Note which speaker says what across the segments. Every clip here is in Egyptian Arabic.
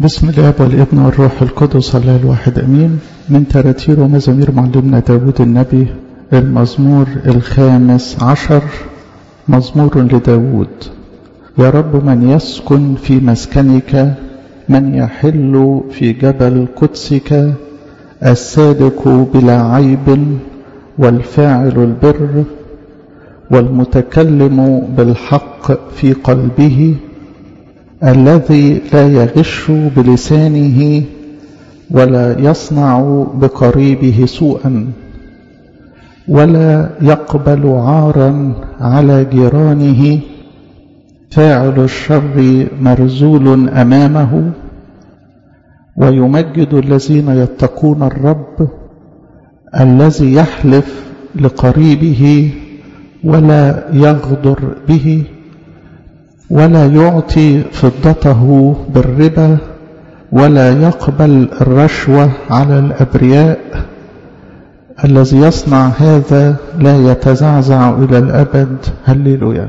Speaker 1: بسم الاب والابن والروح القدس الله الواحد امين من تراتير ومزامير معلمنا داود النبي المزمور الخامس عشر مزمور لداود يا رب من يسكن في مسكنك من يحل في جبل قدسك الصادق بلا عيب والفاعل البر والمتكلم بالحق في قلبه الذي لا يغش بلسانه ولا يصنع بقريبه سوءا ولا يقبل عارا على جيرانه فاعل الشر مرزول امامه ويمجد الذين يتقون الرب الذي يحلف لقريبه ولا يغدر به ولا يعطي فضته بالربا ولا يقبل الرشوة على الأبرياء الذي يصنع هذا لا يتزعزع إلى الأبد هللويا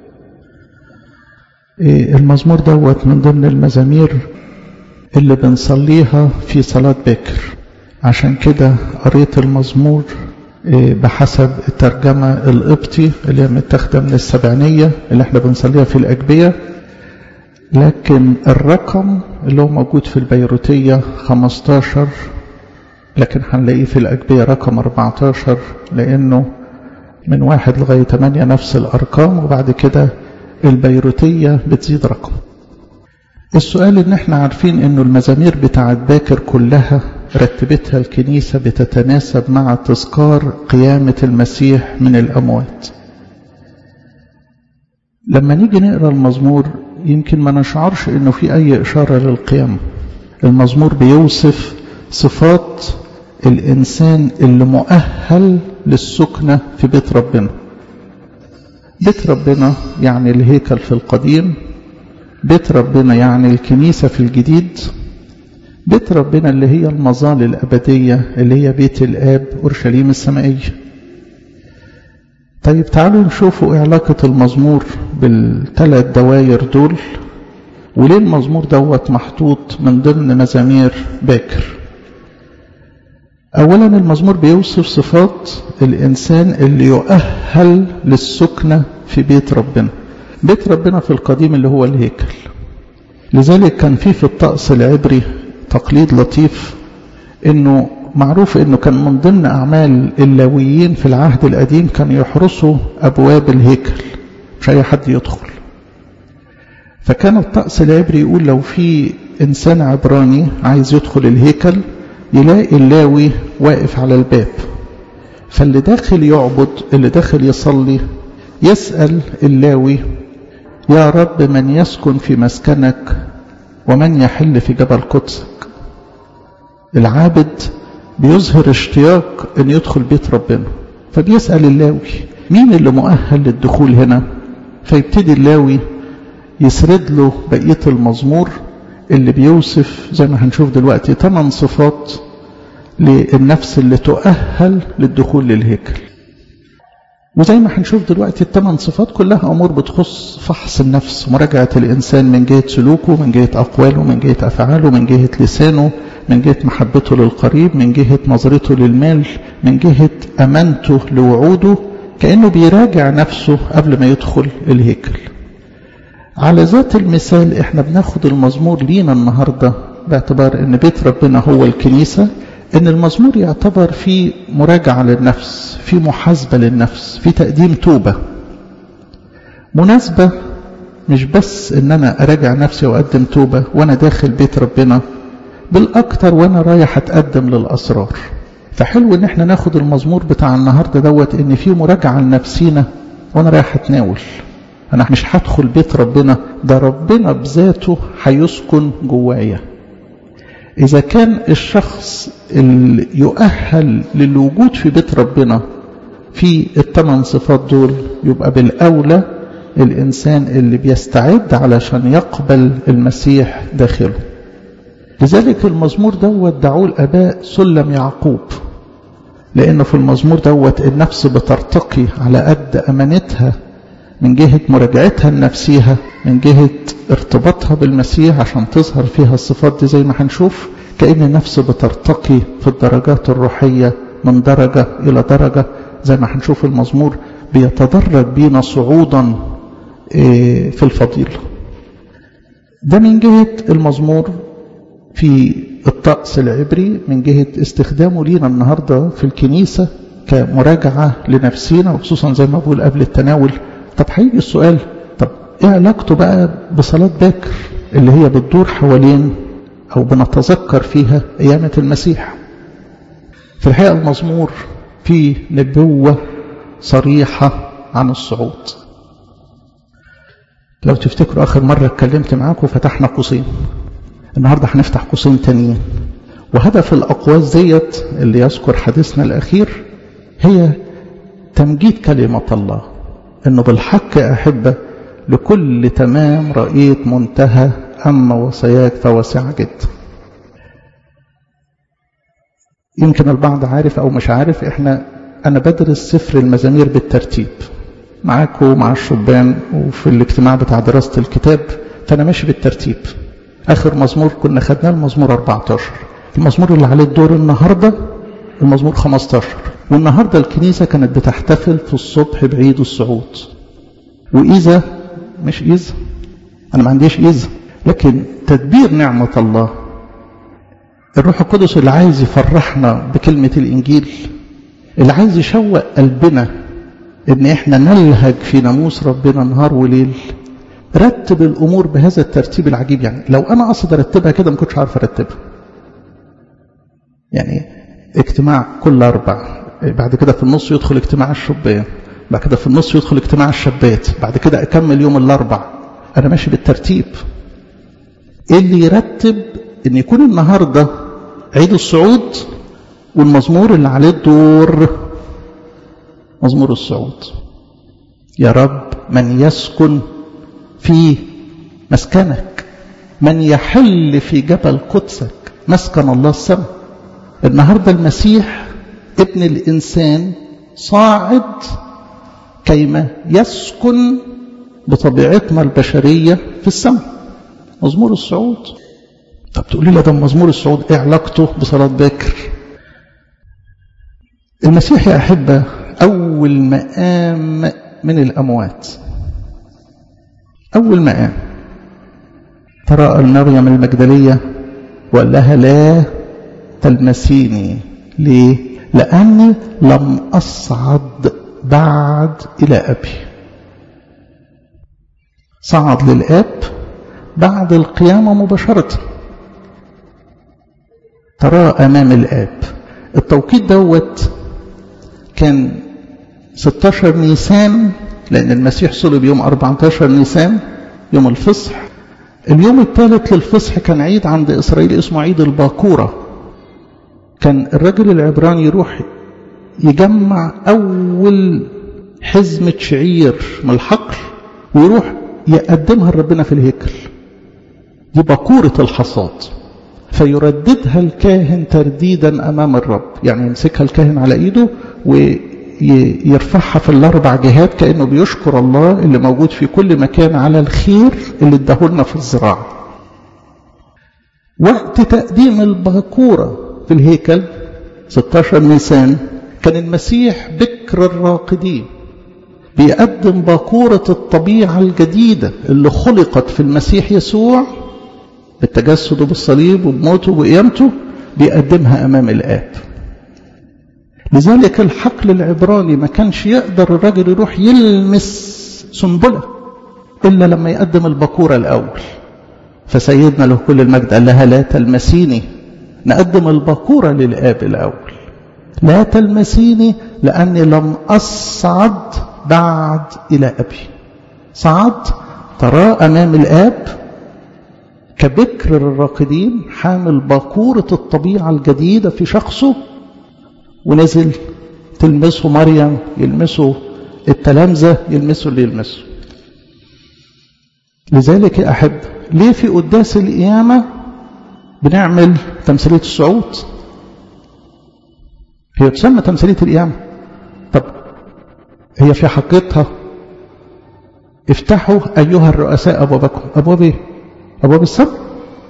Speaker 1: المزمور دوت من ضمن المزامير اللي بنصليها في صلاة بكر عشان كده قريت المزمور بحسب الترجمة القبطي اللي هي متاخدة من السبعينية اللي احنا بنصليها في الأجبية لكن الرقم اللي هو موجود في البيروتية 15 لكن هنلاقيه في الأجبية رقم 14 لأنه من واحد لغاية 8 نفس الأرقام وبعد كده البيروتية بتزيد رقم السؤال ان احنا عارفين انه المزامير بتاعت باكر كلها رتبتها الكنيسة بتتناسب مع تذكار قيامة المسيح من الأموات لما نيجي نقرأ المزمور يمكن ما نشعرش انه في اي اشارة للقيامة المزمور بيوصف صفات الانسان اللي مؤهل للسكنة في بيت ربنا بيت ربنا يعني الهيكل في القديم بيت ربنا يعني الكنيسة في الجديد بيت ربنا اللي هي المظال الأبدية اللي هي بيت الآب أورشليم السمائية طيب تعالوا نشوفوا إيه علاقة المزمور بالثلاث دواير دول وليه المزمور دوت محطوط من ضمن مزامير باكر أولا المزمور بيوصف صفات الإنسان اللي يؤهل للسكنة في بيت ربنا بيت ربنا في القديم اللي هو الهيكل لذلك كان في في الطقس العبري تقليد لطيف انه معروف انه كان من ضمن اعمال اللاويين في العهد القديم كان يحرسوا ابواب الهيكل مش اي حد يدخل فكان الطقس العبري يقول لو في انسان عبراني عايز يدخل الهيكل يلاقي اللاوي واقف على الباب فاللي داخل يعبد اللي داخل يصلي يسأل اللاوي يا رب من يسكن في مسكنك ومن يحل في جبل قدسك العابد بيظهر اشتياق ان يدخل بيت ربنا فبيسأل اللاوي مين اللي مؤهل للدخول هنا فيبتدي اللاوي يسرد له بقية المزمور اللي بيوصف زي ما هنشوف دلوقتي ثمان صفات للنفس اللي تؤهل للدخول للهيكل وزي ما هنشوف دلوقتي الثمان صفات كلها امور بتخص فحص النفس مراجعه الانسان من جهه سلوكه من جهه اقواله من جهه افعاله من جهه لسانه من جهه محبته للقريب من جهه نظرته للمال من جهه امانته لوعوده كانه بيراجع نفسه قبل ما يدخل الهيكل على ذات المثال احنا بناخد المزمور لينا النهارده باعتبار ان بيت ربنا هو الكنيسه ان المزمور يعتبر في مراجعه للنفس في محاسبه للنفس في تقديم توبه مناسبه مش بس ان انا اراجع نفسي واقدم توبه وانا داخل بيت ربنا بالاكتر وانا رايح اتقدم للاسرار فحلو ان احنا ناخد المزمور بتاع النهارده دوت ان في مراجعه لنفسينا وانا رايح اتناول انا مش هدخل بيت ربنا ده ربنا بذاته هيسكن جوايا إذا كان الشخص اللي يؤهل للوجود في بيت ربنا في الثمان صفات دول يبقى بالأولى الإنسان اللي بيستعد علشان يقبل المسيح داخله لذلك المزمور دوت دعوه الآباء سلم يعقوب لأنه في المزمور دوت النفس بترتقي على قد أمانتها من جهة مراجعتها لنفسها من جهة ارتباطها بالمسيح عشان تظهر فيها الصفات دي زي ما هنشوف كأن النفس بترتقي في الدرجات الروحية من درجة إلى درجة زي ما هنشوف المزمور بيتدرج بينا صعودا في الفضيلة ده من جهة المزمور في الطقس العبري من جهة استخدامه لينا النهاردة في الكنيسة كمراجعة لنفسينا وخصوصا زي ما بقول قبل التناول طب هيجي السؤال طب ايه علاقته بقى بصلاة باكر اللي هي بتدور حوالين او بنتذكر فيها قيامة المسيح في الحقيقة المزمور فيه نبوة صريحة عن الصعود لو تفتكروا آخر مرة اتكلمت معاكم فتحنا قوسين النهاردة هنفتح قوسين تانيين وهدف الأقواس ديت اللي يذكر حديثنا الأخير هي تمجيد كلمة الله إنه بالحق أحبة لكل تمام رأيت منتهى أما وصاياك فواسعة جدا يمكن البعض عارف أو مش عارف إحنا أنا بدرس سفر المزامير بالترتيب معاكم مع الشبان وفي الاجتماع بتاع دراسة الكتاب فأنا ماشي بالترتيب آخر مزمور كنا خدناه المزمور 14 المزمور اللي عليه الدور النهاردة المزمور 15 والنهاردة الكنيسة كانت بتحتفل في الصبح بعيد الصعود وإذا مش إذا أنا ما عنديش إذا لكن تدبير نعمة الله الروح القدس اللي عايز يفرحنا بكلمة الإنجيل اللي عايز يشوق قلبنا ان احنا نلهج في ناموس ربنا نهار وليل رتب الامور بهذا الترتيب العجيب يعني لو انا قصد ارتبها كده ما كنتش عارف ارتبها يعني اجتماع كل اربع بعد كده في النص يدخل اجتماع الشبان بعد كده في النص يدخل اجتماع الشابات بعد كده اكمل يوم الاربع انا ماشي بالترتيب ايه اللي يرتب ان يكون النهارده عيد الصعود والمزمور اللي عليه الدور مزمور الصعود يا رب من يسكن في مسكنك من يحل في جبل قدسك مسكن الله السماء النهارده المسيح ابن الانسان صاعد كيما يسكن بطبيعتنا البشريه في السماء مزمور الصعود طب تقولي لي ده مزمور الصعود ايه علاقته بصلاه باكر المسيح يا احبه أول مقام من الأموات أول مقام تراءى مريم المجدلية وقال لها لا تلمسيني ليه؟ لأني لم أصعد بعد إلى أبي صعد للآب بعد القيامة مباشرة ترى أمام الآب التوقيت دوت كان 16 نيسان لأن المسيح صلب يوم 14 نيسان يوم الفصح اليوم الثالث للفصح كان عيد عند إسرائيل اسمه عيد الباكورة كان الرجل العبراني يروح يجمع أول حزمة شعير من الحقل ويروح يقدمها لربنا في الهيكل دي باكورة الحصاد فيرددها الكاهن ترديدا أمام الرب يعني يمسكها الكاهن على إيده ويرفعها في الأربع جهات كأنه بيشكر الله اللي موجود في كل مكان على الخير اللي اداهولنا في الزراعة وقت تقديم الباكورة في الهيكل 16 نيسان كان المسيح بكر الراقدين بيقدم باكورة الطبيعة الجديدة اللي خلقت في المسيح يسوع بالتجسد وبالصليب وبموته وقيامته بيقدمها أمام الآب لذلك الحقل العبراني ما كانش يقدر الراجل يروح يلمس سنبلة إلا لما يقدم البكورة الأول فسيدنا له كل المجد قال لها لا تلمسيني نقدم البكورة للآب الأول لا تلمسيني لأني لم أصعد بعد إلى أبي صعد ترى أمام الآب كبكر الراقدين حامل باكورة الطبيعة الجديدة في شخصه ونزل تلمسه مريم يلمسه التلامذة يلمسه اللي يلمسه لذلك يا أحب ليه في قداس القيامة بنعمل تمثيلية الصعود هي تسمى تمثيلية القيامة طب هي في حقيقتها افتحوا أيها الرؤساء أبوابكم أبواب إيه؟ أبواب السماء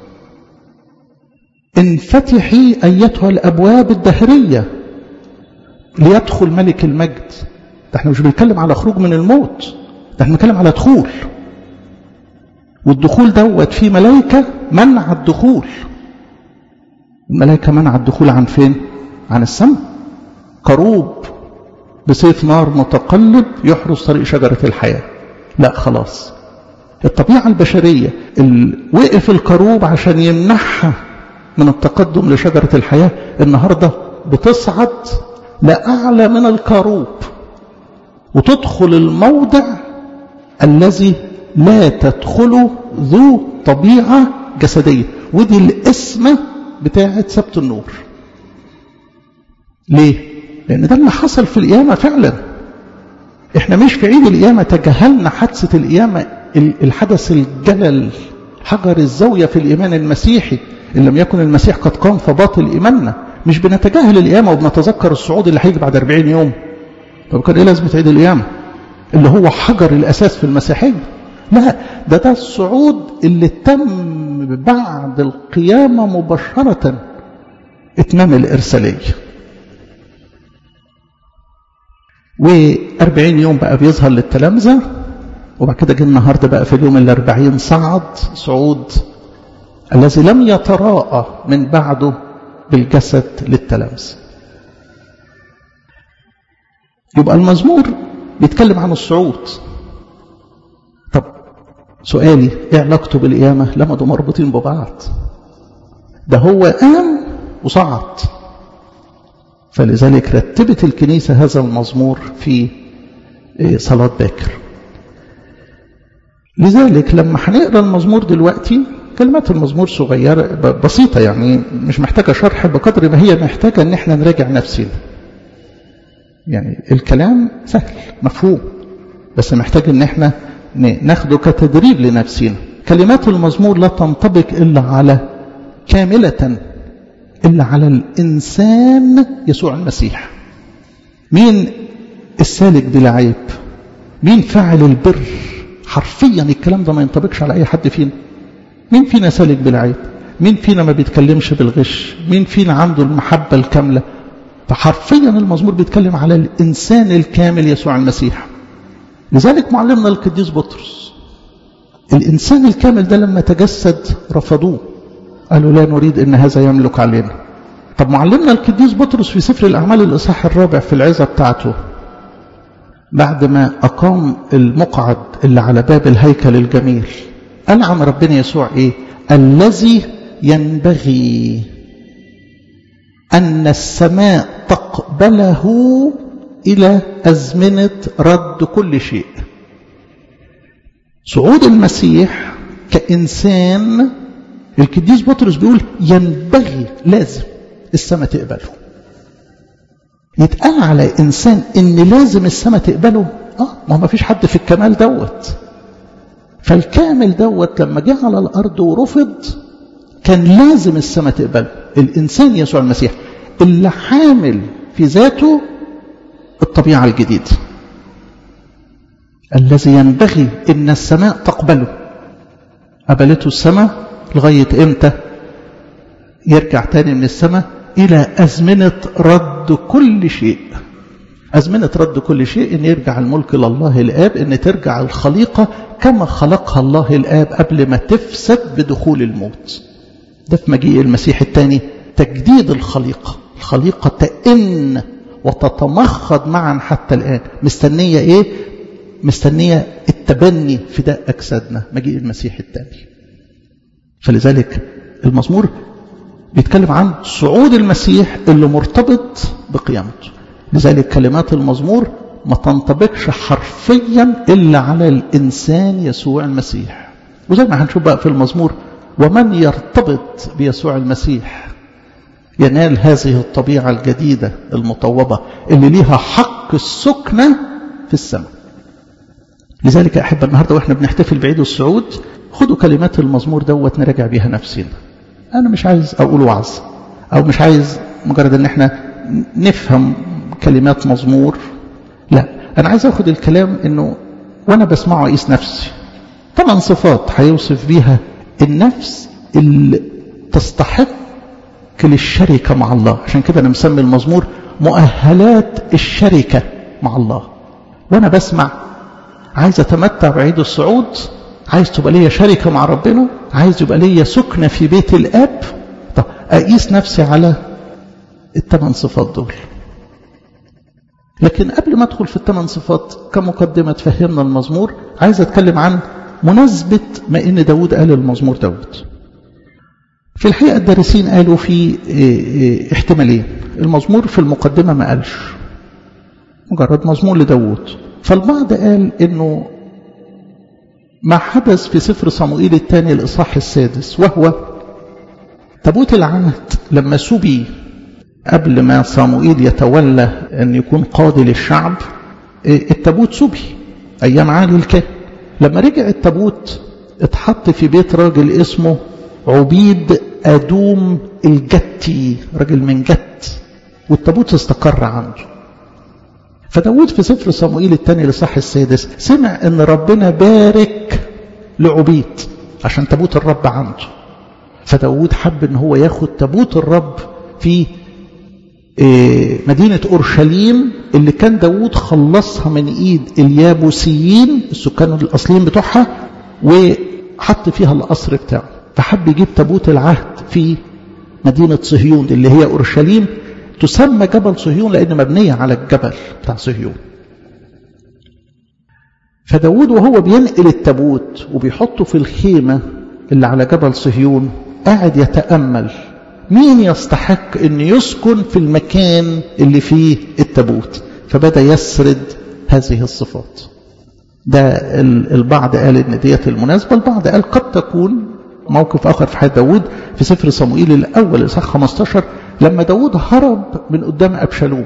Speaker 1: انفتحي أيتها الأبواب الدهرية ليدخل ملك المجد ده احنا مش بنتكلم على خروج من الموت ده احنا بنتكلم على دخول والدخول دوت في ملائكة منع الدخول الملائكة منع الدخول عن فين عن السماء كروب بسيف نار متقلب يحرس طريق شجرة الحياة لا خلاص الطبيعة البشرية اللي وقف الكروب عشان يمنحها من التقدم لشجرة الحياة النهاردة بتصعد لأعلى من الكروب وتدخل الموضع الذي لا تدخله ذو طبيعة جسدية ودي الاسمة بتاعة سبت النور ليه؟ لأن ده اللي حصل في القيامة فعلا احنا مش في عيد القيامة تجاهلنا حادثة القيامة الحدث الجلل حجر الزاوية في الإيمان المسيحي إن لم يكن المسيح قد قام فباطل إيماننا مش بنتجاهل القيامة وبنتذكر الصعود اللي هيجي بعد 40 يوم طب كان إيه لازمة عيد القيامة اللي هو حجر الأساس في المسيحية لا ده ده الصعود اللي تم بعد القيامة مباشرة إتمام الإرسالية وأربعين يوم بقى بيظهر للتلامذة وبعد كده جه النهاردة بقى في اليوم الأربعين صعد صعود الذي لم يتراءى من بعده بالجسد للتلامذة يبقى المزمور بيتكلم عن الصعود طب سؤالي ايه علاقته بالقيامة لما دول مربوطين ببعض ده هو قام وصعد فلذلك رتبت الكنيسة هذا المزمور في صلاة باكر لذلك لما هنقرا المزمور دلوقتي كلمات المزمور صغيرة بسيطة يعني مش محتاجة شرح بقدر ما هي محتاجة ان احنا نراجع نفسنا يعني الكلام سهل مفهوم بس محتاج ان احنا ناخده كتدريب لنفسنا كلمات المزمور لا تنطبق الا على كاملة الا على الانسان يسوع المسيح مين السالك بلا عيب مين فاعل البر حرفيا الكلام ده ما ينطبقش على اي حد فينا مين فينا سالك بلا عيب مين فينا ما بيتكلمش بالغش مين فينا عنده المحبة الكاملة فحرفيا المزمور بيتكلم على الإنسان الكامل يسوع المسيح لذلك معلمنا القديس بطرس الإنسان الكامل ده لما تجسد رفضوه قالوا لا نريد أن هذا يملك علينا طب معلمنا القديس بطرس في سفر الأعمال الإصحاح الرابع في العزة بتاعته بعد ما أقام المقعد اللي على باب الهيكل الجميل قال عن ربنا يسوع إيه الذي ينبغي أن السماء تقبله إلى أزمنة رد كل شيء صعود المسيح كإنسان القديس بطرس بيقول ينبغي لازم السماء تقبله يتقال على إنسان إن لازم السماء تقبله آه ما ما فيش حد في الكمال دوت فالكامل دوت لما جه على الأرض ورفض كان لازم السماء تقبله الإنسان يسوع المسيح اللي حامل في ذاته الطبيعة الجديدة الذي ينبغي إن السماء تقبله قبلته السماء لغاية إمتى يرجع تاني من السماء إلى أزمنة رد كل شيء أزمنة رد كل شيء إن يرجع الملك لله الآب إن ترجع الخليقة كما خلقها الله الآب قبل ما تفسد بدخول الموت ده في مجيء المسيح الثاني تجديد الخليقة الخليقة تئن وتتمخض معا حتى الآن مستنية إيه مستنية التبني فداء أجسادنا مجيء المسيح الثاني فلذلك المزمور بيتكلم عن صعود المسيح اللي مرتبط بقيامته لذلك كلمات المزمور ما تنطبقش حرفيا إلا على الإنسان يسوع المسيح وزي ما هنشوف بقى في المزمور ومن يرتبط بيسوع المسيح ينال هذه الطبيعة الجديدة المطوبة اللي ليها حق السكنة في السماء لذلك يا أحب النهاردة وإحنا بنحتفل بعيد الصعود خدوا كلمات المزمور دوت نراجع بيها نفسنا أنا مش عايز أقول وعظ أو مش عايز مجرد أن احنا نفهم كلمات مزمور لا أنا عايز أخد الكلام أنه وانا بسمعه اقيس نفسي ثمان صفات هيوصف بيها النفس اللي تستحق للشركة مع الله عشان كده انا مسمي المزمور مؤهلات الشركة مع الله وانا بسمع عايز اتمتع بعيد الصعود عايز تبقى ليا شركة مع ربنا عايز يبقى ليا سكنة في بيت الاب طب اقيس نفسي على الثمان صفات دول لكن قبل ما ادخل في الثمان صفات كمقدمة تفهمنا المزمور عايز اتكلم عن مناسبة ما ان داود قال المزمور داود في الحقيقة الدارسين قالوا في احتمالين المزمور في المقدمة ما قالش مجرد مزمور لداود فالبعض قال انه ما حدث في سفر صموئيل الثاني الإصحاح السادس وهو تابوت العهد لما سبي قبل ما صموئيل يتولى أن يكون قاضي للشعب التابوت سبي أيام عالي الكاهن لما رجع التابوت اتحط في بيت راجل اسمه عبيد أدوم الجتي راجل من جت والتابوت استقر عنده فداود في سفر صموئيل الثاني لصح السادس سمع ان ربنا بارك لعبيد عشان تابوت الرب عنده فداود حب ان هو ياخد تابوت الرب في مدينة أورشليم اللي كان داود خلصها من إيد اليابوسيين السكان الأصليين بتوعها وحط فيها القصر بتاعه فحب يجيب تابوت العهد في مدينة صهيون اللي هي أورشليم تسمى جبل صهيون لأن مبنية على الجبل بتاع صهيون فداود وهو بينقل التابوت وبيحطه في الخيمة اللي على جبل صهيون قاعد يتأمل مين يستحق أن يسكن في المكان اللي فيه التابوت فبدأ يسرد هذه الصفات ده البعض قال ان ديت المناسبة البعض قال قد تكون موقف آخر في حياة داود في سفر صموئيل الأول إصحاح 15 لما داود هرب من قدام أبشالوم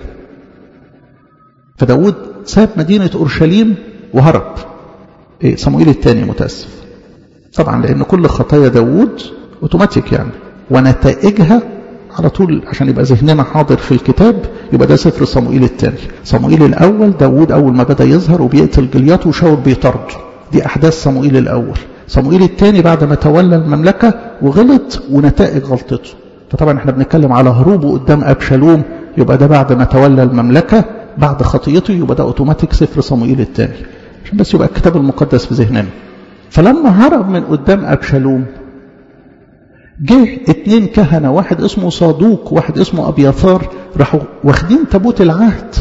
Speaker 1: فداود ساب مدينة أورشليم وهرب إيه صموئيل الثاني متأسف طبعا لأن كل خطايا داود اوتوماتيك يعني ونتائجها على طول عشان يبقى ذهننا حاضر في الكتاب يبقى ده سفر صموئيل الثاني صموئيل الأول داود أول ما بدأ يظهر وبيقتل جلياط وشاول بيطرده دي أحداث صموئيل الأول صموئيل الثاني بعد ما تولى المملكة وغلط ونتائج غلطته فطبعا احنا بنتكلم على هروبه قدام أبشالوم يبقى ده بعد ما تولى المملكة بعد خطيته يبقى ده اوتوماتيك سفر صموئيل الثاني عشان بس يبقى الكتاب المقدس في ذهننا فلما هرب من قدام أبشالوم جه اتنين كهنة واحد اسمه صادوق واحد اسمه أبيثار راحوا واخدين تابوت العهد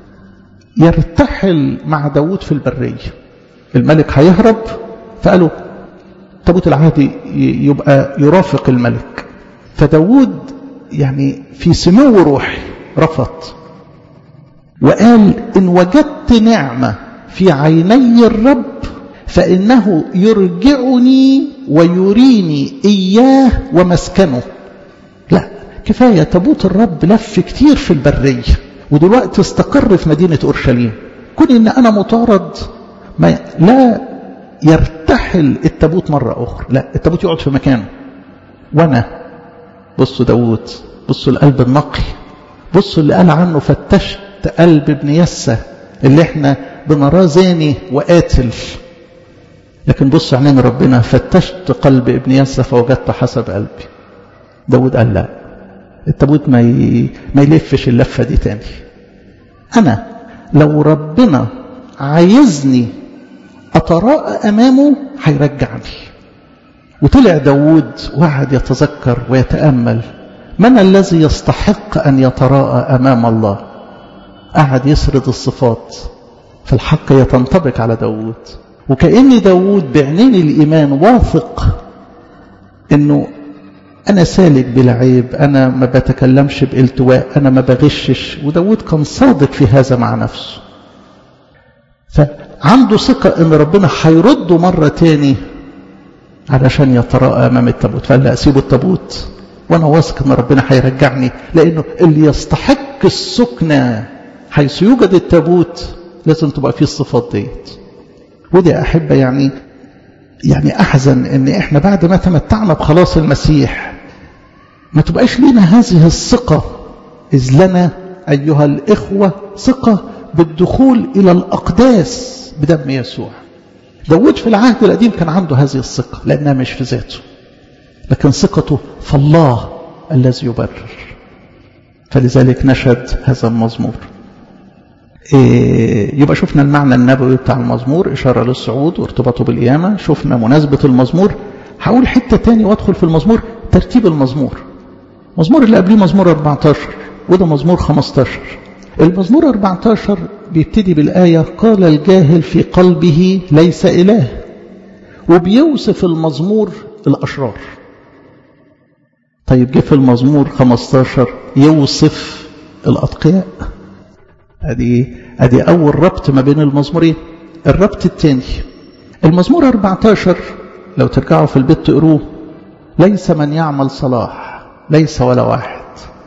Speaker 1: يرتحل مع داود في البرية الملك هيهرب فقالوا تابوت العهد يبقى يرافق الملك فداود يعني في سمو روحي رفض وقال إن وجدت نعمة في عيني الرب فإنه يرجعني ويريني إياه ومسكنه لا كفاية تابوت الرب لف كتير في البرية ودلوقتي استقر في مدينة أورشليم كون إن أنا مطارد ما لا يرتحل التابوت مرة أخرى لا التابوت يقعد في مكانه وأنا بصوا داود بصوا القلب النقي بصوا اللي قال عنه فتشت قلب ابن يسة اللي احنا بنراه زاني وقاتل لكن بص عينين ربنا فتشت قلب ابن يسة فوجدت حسب قلبي داود قال لا التابوت ما ي... ما يلفش اللفة دي تاني أنا لو ربنا عايزني أتراءى أمامه هيرجعني وطلع داود وقعد يتذكر ويتأمل من الذي يستحق أن يتراءى أمام الله قعد يسرد الصفات فالحق يتنطبق على داود وكأن داود بعينين الإيمان واثق أنه أنا سالك بلا عيب أنا ما بتكلمش بالتواء أنا ما بغشش وداود كان صادق في هذا مع نفسه فعنده ثقة أن ربنا هيرده مرة تاني علشان يتراءى أمام التابوت فقال لا أسيبه التابوت وأنا واثق أن ربنا هيرجعني لأنه اللي يستحق السكنة حيث يوجد التابوت لازم تبقى فيه الصفات ديت ودي أحبة يعني يعني أحزن أن إحنا بعد ما تمتعنا بخلاص المسيح ما تبقاش لنا هذه الثقة إذ لنا أيها الإخوة ثقة بالدخول إلى الأقداس بدم يسوع داود في العهد القديم كان عنده هذه الثقة لأنها مش في ذاته لكن ثقته في الله الذي يبرر فلذلك نشد هذا المزمور إيه يبقى شفنا المعنى النبوي بتاع المزمور إشارة للصعود وارتباطه بالقيامة شفنا مناسبة المزمور هقول حتة تاني وادخل في المزمور ترتيب المزمور المزمور اللي قبليه مزمور 14 وده مزمور 15 المزمور 14 بيبتدي بالآية قال الجاهل في قلبه ليس إله وبيوصف المزمور الأشرار طيب جه في المزمور 15 يوصف الأتقياء ادي ادي اول ربط ما بين المزمورين الربط الثاني المزمور 14 لو ترجعوا في البيت تقروه ليس من يعمل صلاح ليس ولا واحد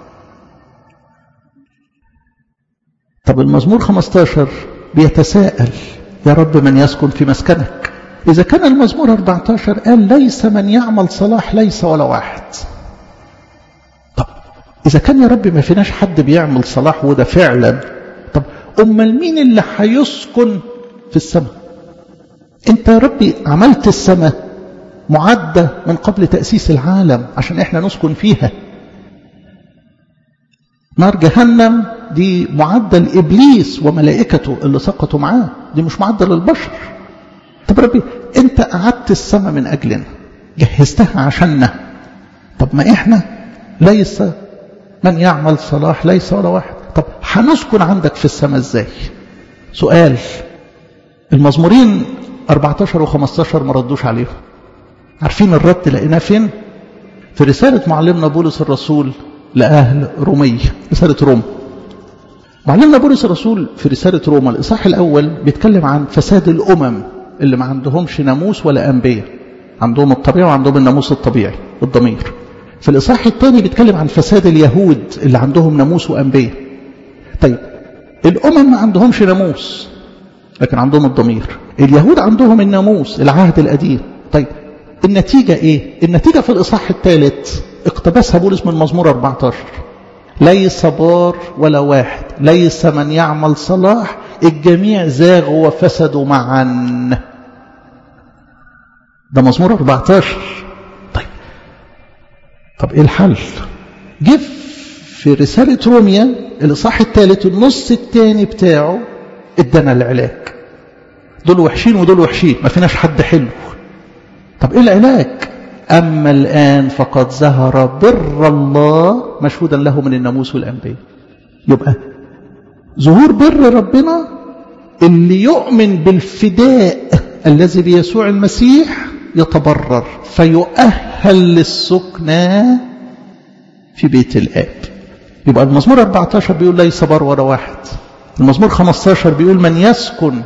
Speaker 1: طب المزمور 15 بيتساءل يا رب من يسكن في مسكنك إذا كان المزمور 14 قال ليس من يعمل صلاح ليس ولا واحد طب إذا كان يا رب ما فيناش حد بيعمل صلاح وده فعلا طب أمال مين اللي هيسكن في السماء أنت يا ربي عملت السماء معدة من قبل تأسيس العالم عشان إحنا نسكن فيها نار جهنم دي معدة لإبليس وملائكته اللي سقطوا معاه دي مش معدة للبشر طب ربي انت قعدت السماء من أجلنا جهزتها عشاننا طب ما احنا ليس من يعمل صلاح ليس ولا واحد طب هنسكن عندك في السماء ازاي سؤال المزمورين 14 و15 ما ردوش عليهم عارفين الرد لقيناه فين في رسالة معلمنا بولس الرسول لأهل رومية رسالة روما معلمنا بولس الرسول في رسالة روما الإصحاح الأول بيتكلم عن فساد الأمم اللي ما عندهمش ناموس ولا أنبياء عندهم الطبيعة وعندهم الناموس الطبيعي الضمير في الإصحاح الثاني بيتكلم عن فساد اليهود اللي عندهم ناموس وأنبياء طيب الأمم ما عندهمش ناموس لكن عندهم الضمير اليهود عندهم الناموس العهد القديم طيب النتيجة إيه؟ النتيجة في الإصحاح الثالث اقتبسها بولس من مزمور 14 ليس بار ولا واحد ليس من يعمل صلاح الجميع زاغوا وفسدوا معا ده مزمور 14 طيب طب ايه الحل جه في رسالة روميا الإصحاح الثالث النص الثاني بتاعه ادانا العلاج دول وحشين ودول وحشين ما فيناش حد حلو طب ايه العلاج أما الآن فقد ظهر بر الله مشهودا له من الناموس والأنبياء يبقى ظهور بر ربنا اللي يؤمن بالفداء الذي بيسوع المسيح يتبرر فيؤهل للسكنى في بيت الآب يبقى المزمور 14 بيقول ليس بر ولا واحد المزمور 15 بيقول من يسكن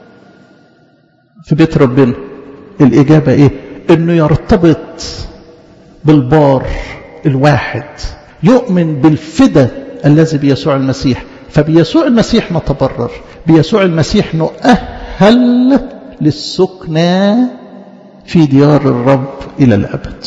Speaker 1: في بيت ربنا الإجابة إيه انه يرتبط بالبار الواحد يؤمن بالفدا الذي بيسوع المسيح فبيسوع المسيح نتبرر بيسوع المسيح نؤهل للسكنى في ديار الرب إلى الأبد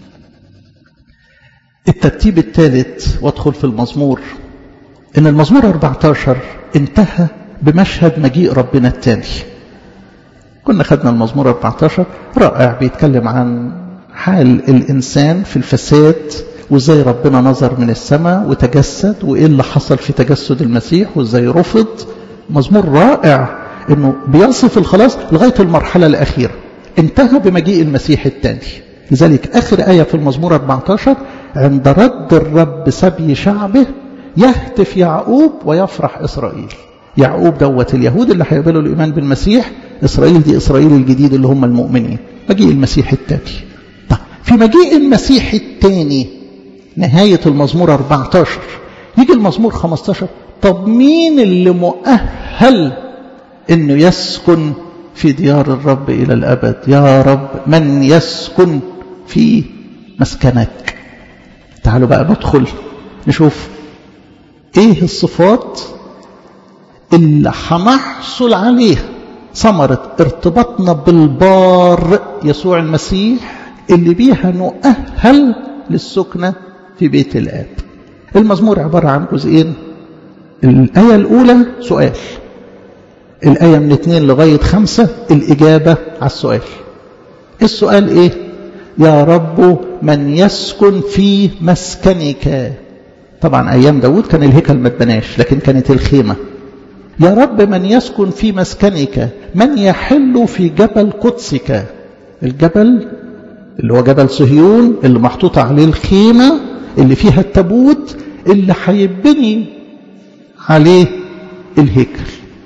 Speaker 1: الترتيب الثالث وادخل في المزمور إن المزمور 14 انتهى بمشهد مجيء ربنا الثاني كنا خدنا المزمور 14 رائع بيتكلم عن حال الإنسان في الفساد وازاي ربنا نظر من السماء وتجسد وايه اللي حصل في تجسد المسيح وازاي رفض مزمور رائع انه بيصف الخلاص لغايه المرحله الاخيره انتهى بمجيء المسيح الثاني لذلك اخر ايه في المزمور 14 عند رد الرب سبي شعبه يهتف يعقوب ويفرح اسرائيل يعقوب دوت اليهود اللي هيقبلوا الايمان بالمسيح اسرائيل دي اسرائيل الجديد اللي هم المؤمنين مجيء المسيح الثاني طيب في مجيء المسيح الثاني نهاية المزمور 14 يجي المزمور 15 طب مين اللي مؤهل انه يسكن في ديار الرب الى الابد يا رب من يسكن في مسكنك تعالوا بقى ندخل نشوف ايه الصفات اللي هنحصل عليها ثمرة ارتباطنا بالبار يسوع المسيح اللي بيها نؤهل للسكنة في بيت الآب المزمور عبارة عن جزئين الآية الأولى سؤال الآية من اتنين لغاية خمسة الإجابة على السؤال السؤال إيه يا رب من يسكن في مسكنك طبعا أيام داود كان الهيكل ما اتبناش لكن كانت الخيمة يا رب من يسكن في مسكنك من يحل في جبل قدسك الجبل اللي هو جبل صهيون اللي محطوط عليه الخيمة اللي فيها التابوت اللي هيبني عليه الهيكل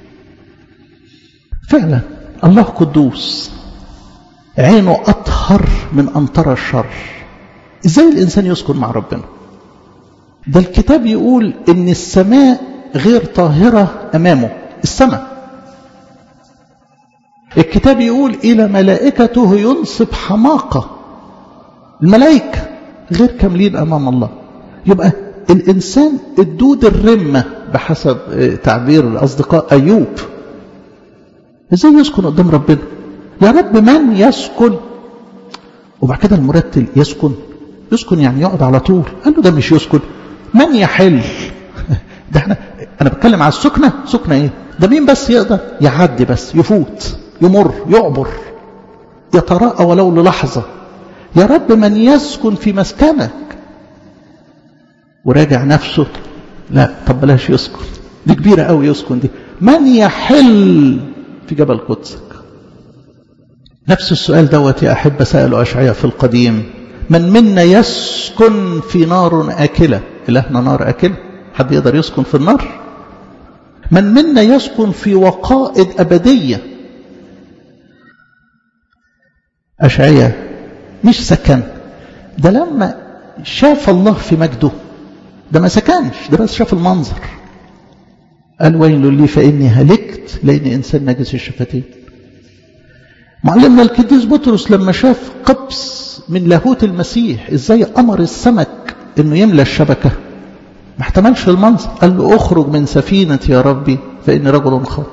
Speaker 1: فعلا الله قدوس عينه أطهر من أمطار الشر إزاي الإنسان يسكن مع ربنا ده الكتاب يقول إن السماء غير طاهرة أمامه السماء الكتاب يقول إلى ملائكته ينصب حماقة الملائكة غير كاملين أمام الله يبقى الإنسان الدود الرمة بحسب تعبير الأصدقاء أيوب إزاي يسكن قدام ربنا يا رب من يسكن وبعد كده المرتل يسكن يسكن يعني يقعد على طول قال له ده مش يسكن من يحل ده احنا انا بتكلم على السكنه سكنه ايه ده مين بس يقدر يعدي بس يفوت يمر يعبر يتراءى ولو للحظه يا رب من يسكن في مسكنك وراجع نفسه لا طب بلاش يسكن دي كبيره قوي يسكن دي من يحل في جبل قدسك نفس السؤال دوت يا أحب سأله أشعياء في القديم من منا يسكن في نار آكلة إلهنا نار آكلة حد يقدر يسكن في النار من منا يسكن في وقائد أبدية أشعياء مش سكن ده لما شاف الله في مجده ده ما سكنش ده بس شاف المنظر قال ويل لي فإني هلكت لأني إنسان نجس الشفتين معلمنا القديس بطرس لما شاف قبس من لاهوت المسيح ازاي امر السمك انه يملى الشبكه ما احتملش المنظر قال له اخرج من سفينتي يا ربي فاني رجل خاطئ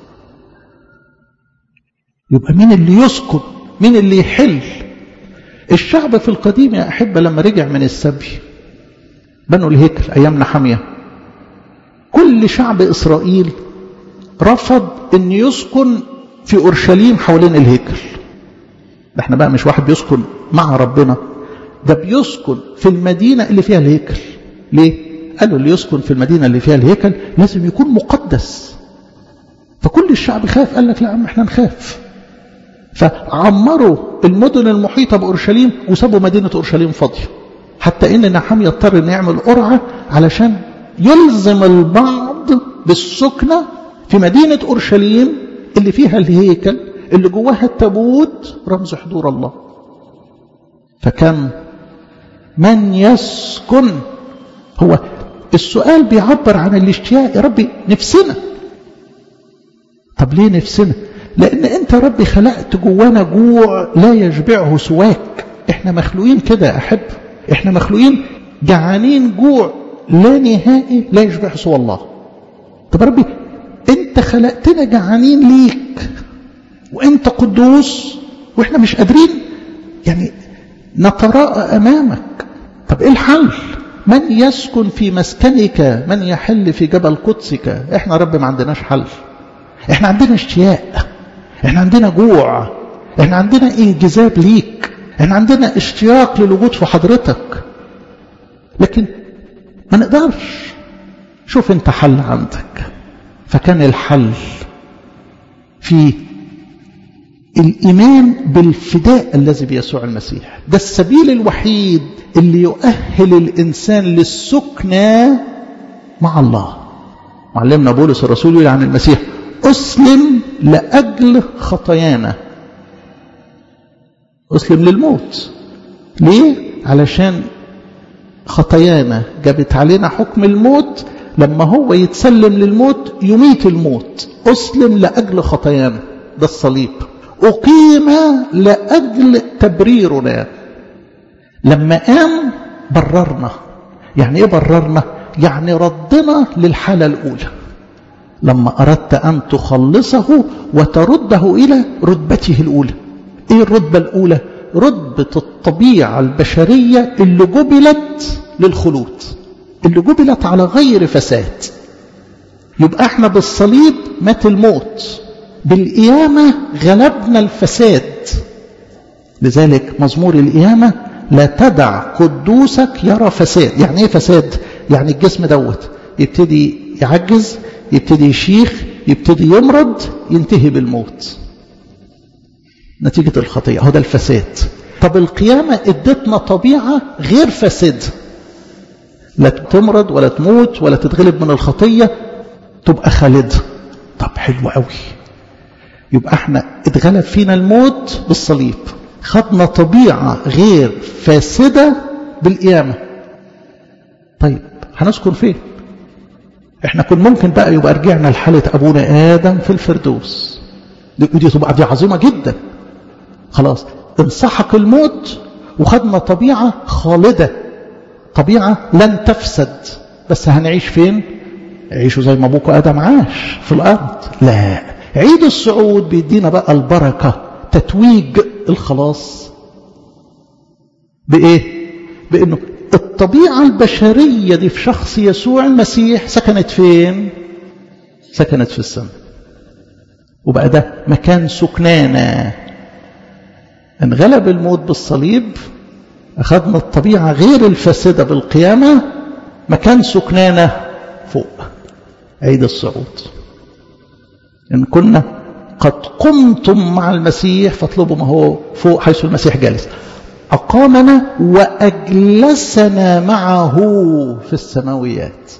Speaker 1: يبقى مين اللي يسكن مين اللي يحل الشعب في القديم يا احبه لما رجع من السبي بنوا الهيكل ايام نحميه كل شعب اسرائيل رفض ان يسكن في اورشليم حوالين الهيكل ده احنا بقى مش واحد بيسكن مع ربنا ده بيسكن في المدينه اللي فيها الهيكل ليه قالوا اللي يسكن في المدينه اللي فيها الهيكل لازم يكون مقدس فكل الشعب خاف قال لك لا عم احنا نخاف فعمروا المدن المحيطه باورشليم وسابوا مدينه اورشليم فاضيه حتى ان نحام يضطر انه يعمل قرعه علشان يلزم البعض بالسكنه في مدينه اورشليم اللي فيها الهيكل اللي جواها التابوت رمز حضور الله فكان من يسكن هو السؤال بيعبر عن الاشتياق يا ربي نفسنا طب ليه نفسنا لان انت ربي خلقت جوانا جوع لا يشبعه سواك احنا مخلوقين كده يا احب احنا مخلوقين جعانين جوع لا نهائي لا يشبعه سوى الله طب ربي انت خلقتنا جعانين ليك وانت قدوس واحنا مش قادرين يعني نتراءى امامك طب ايه الحل من يسكن في مسكنك من يحل في جبل قدسك احنا رب ما عندناش حل احنا عندنا اشتياق احنا عندنا جوع احنا عندنا انجذاب ليك احنا عندنا اشتياق للوجود في حضرتك لكن ما نقدرش شوف انت حل عندك فكان الحل في الإيمان بالفداء الذي بيسوع المسيح ده السبيل الوحيد اللي يؤهل الإنسان للسكنة مع الله معلمنا بولس الرسول يقول عن المسيح أسلم لأجل خطايانا أسلم للموت ليه؟ علشان خطايانا جابت علينا حكم الموت لما هو يتسلم للموت يميت الموت أسلم لأجل خطايانا ده الصليب أقيم لأجل تبريرنا لما قام بررنا يعني إيه بررنا يعني ردنا للحالة الأولى لما أردت أن تخلصه وترده إلى رتبته الأولى إيه الرتبة الأولى رتبة الطبيعة البشرية اللي جبلت للخلود اللي جبلت على غير فساد يبقى احنا بالصليب مات الموت بالقيامة غلبنا الفساد لذلك مزمور القيامة لا تدع قدوسك يرى فساد يعني ايه فساد يعني الجسم دوت يبتدي يعجز يبتدي يشيخ يبتدي يمرض ينتهي بالموت نتيجة الخطيئة هو ده الفساد طب القيامة ادتنا طبيعة غير فاسدة لا تمرض ولا تموت ولا تتغلب من الخطية تبقى خالدة طب حلو قوي يبقى احنا اتغلب فينا الموت بالصليب خدنا طبيعة غير فاسدة بالقيامة طيب هنسكن فين احنا كنا ممكن بقى يبقى رجعنا لحالة ابونا ادم في الفردوس دي, دي تبقى دي عظيمة جدا خلاص انسحق الموت وخدنا طبيعة خالدة طبيعة لن تفسد بس هنعيش فين عيشوا زي ما ابوكم ادم عاش في الارض لا عيد الصعود بيدينا بقى البركة تتويج الخلاص بايه بانه الطبيعة البشرية دي في شخص يسوع المسيح سكنت فين سكنت في السماء وبقى ده مكان سكنانا انغلب الموت بالصليب أخذنا الطبيعة غير الفاسدة بالقيامة مكان سكنانا فوق عيد الصعود إن كنا قد قمتم مع المسيح فاطلبوا ما هو فوق حيث المسيح جالس أقامنا وأجلسنا معه في السماويات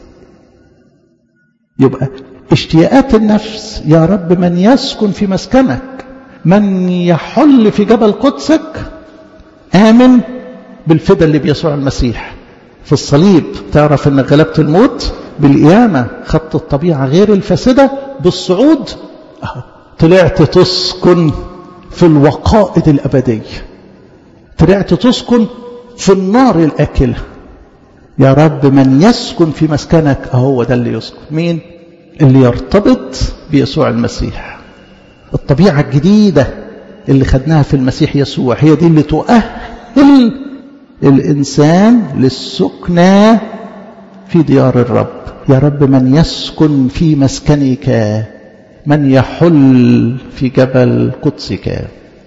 Speaker 1: يبقى اشتياقات النفس يا رب من يسكن في مسكنك من يحل في جبل قدسك آمن بالفدا اللي بيسوع المسيح في الصليب تعرف انك غلبت الموت بالقيامة خدت الطبيعة غير الفاسدة بالصعود أهو طلعت تسكن في الوقائد الأبدية طلعت تسكن في النار الأكلة يا رب من يسكن في مسكنك أهو ده اللي يسكن مين اللي يرتبط بيسوع المسيح الطبيعة الجديدة اللي خدناها في المسيح يسوع هي دي اللي تؤهل الإنسان للسكنى في ديار الرب يا رب من يسكن في مسكنك من يحل في جبل قدسك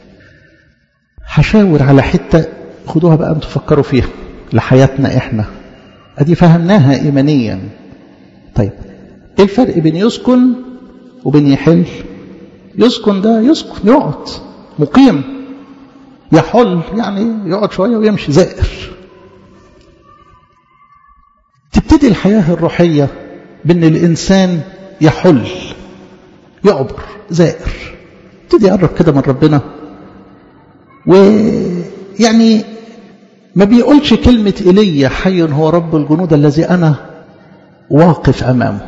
Speaker 1: هشاور على حتة خدوها بقى انتوا فكروا فيها لحياتنا احنا ادي فهمناها ايمانيا طيب ايه الفرق بين يسكن وبين يحل يسكن ده يسكن يقعد مقيم يحل يعني يقعد شوية ويمشي زائر تبتدي الحياة الروحية بأن الإنسان يحل يعبر زائر يبتدي يقرب كده من ربنا ويعني ما بيقولش كلمة إلي حي هو رب الجنود الذي أنا واقف أمامه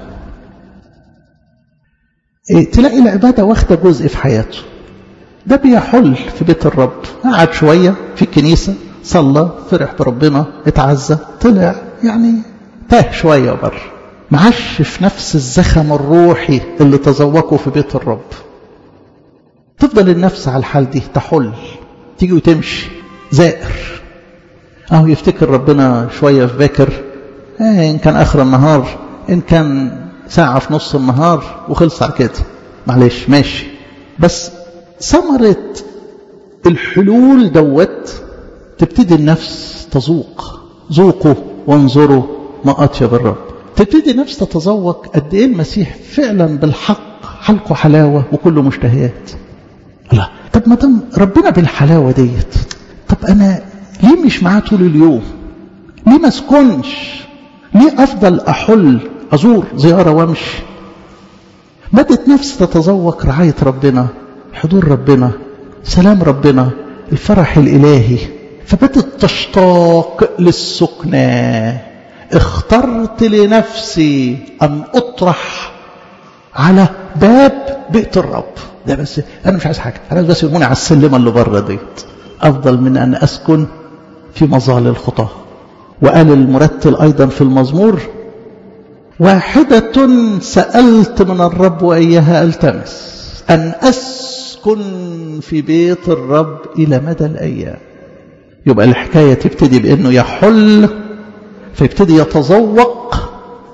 Speaker 1: إيه تلاقي العبادة واخدة جزء في حياته ده بيحل في بيت الرب قعد شوية في الكنيسة صلى فرح بربنا اتعزى طلع يعني تاه شوية بره معاش في نفس الزخم الروحي اللي تذوقه في بيت الرب تفضل النفس على الحال دي تحل تيجي وتمشي زائر اهو يفتكر ربنا شوية في باكر اه ان كان اخر النهار ان كان ساعة في نص النهار وخلص على كده معلش ماشي بس ثمرة الحلول دوت تبتدي النفس تذوق ذوقوا وانظروا ما أطيب الرب تبتدي النفس تتذوق قد إيه المسيح فعلا بالحق حلقه حلاوة وكله مشتهيات لا طب ما دام ربنا بالحلاوة ديت طب أنا ليه مش معاه طول اليوم ليه ما اسكنش ليه أفضل أحل أزور زيارة وامشي بدت نفس تتذوق رعاية ربنا حضور ربنا سلام ربنا الفرح الإلهي فبدت تشتاق للسكنى اخترت لنفسي أن أطرح على باب بيت الرب ده بس أنا مش عايز حاجة أنا بس يرموني على السلمة اللي بره ديت أفضل من أن أسكن في مظال الخطاه وقال المرتل أيضا في المزمور واحدة سألت من الرب وإياها ألتمس أن أسكن في بيت الرب إلى مدى الأيام يبقى الحكاية تبتدي بأنه يحل فيبتدي يتذوق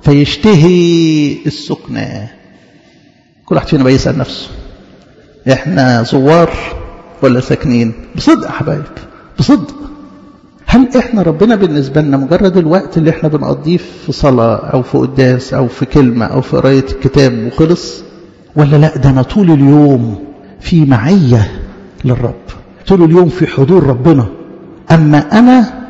Speaker 1: فيشتهي السكنة كل واحد فينا بيسأل نفسه احنا زوار ولا ساكنين بصدق يا حبايب بصدق هل احنا ربنا بالنسبة لنا مجرد الوقت اللي احنا بنقضيه في صلاة او في قداس او في كلمة او في قراية الكتاب وخلص ولا لا ده انا طول اليوم في معية للرب طول اليوم في حضور ربنا اما انا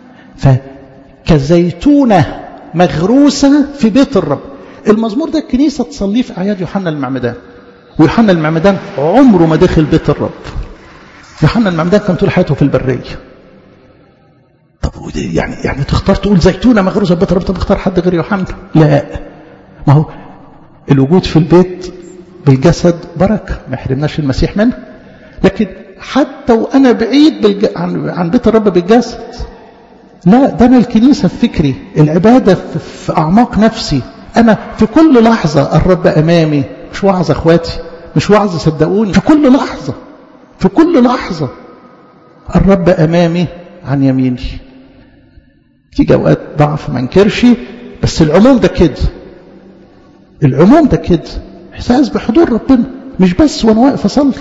Speaker 1: فكزيتونة مغروسة في بيت الرب المزمور ده الكنيسة تصليه في اعياد يوحنا المعمدان ويوحنا المعمدان عمره ما دخل بيت الرب يوحنا المعمدان كان طول حياته في البريه طب يعني يعني تختار تقول زيتونه مغروسه بيت رب تختار حد غير يوحنا لا ما هو الوجود في البيت بالجسد بركه ما يحرمناش المسيح منه لكن حتى وانا بعيد بالج... عن عن بيت الرب بالجسد لا ده انا الكنيسه في فكري العباده في, في اعماق نفسي انا في كل لحظه الرب امامي مش وعظ اخواتي مش وعظ صدقوني في كل لحظه في كل لحظه الرب امامي عن يميني تيجي اوقات ضعف ما انكرش بس العموم ده كده العموم ده كده احساس بحضور ربنا مش بس وانا واقف اصلي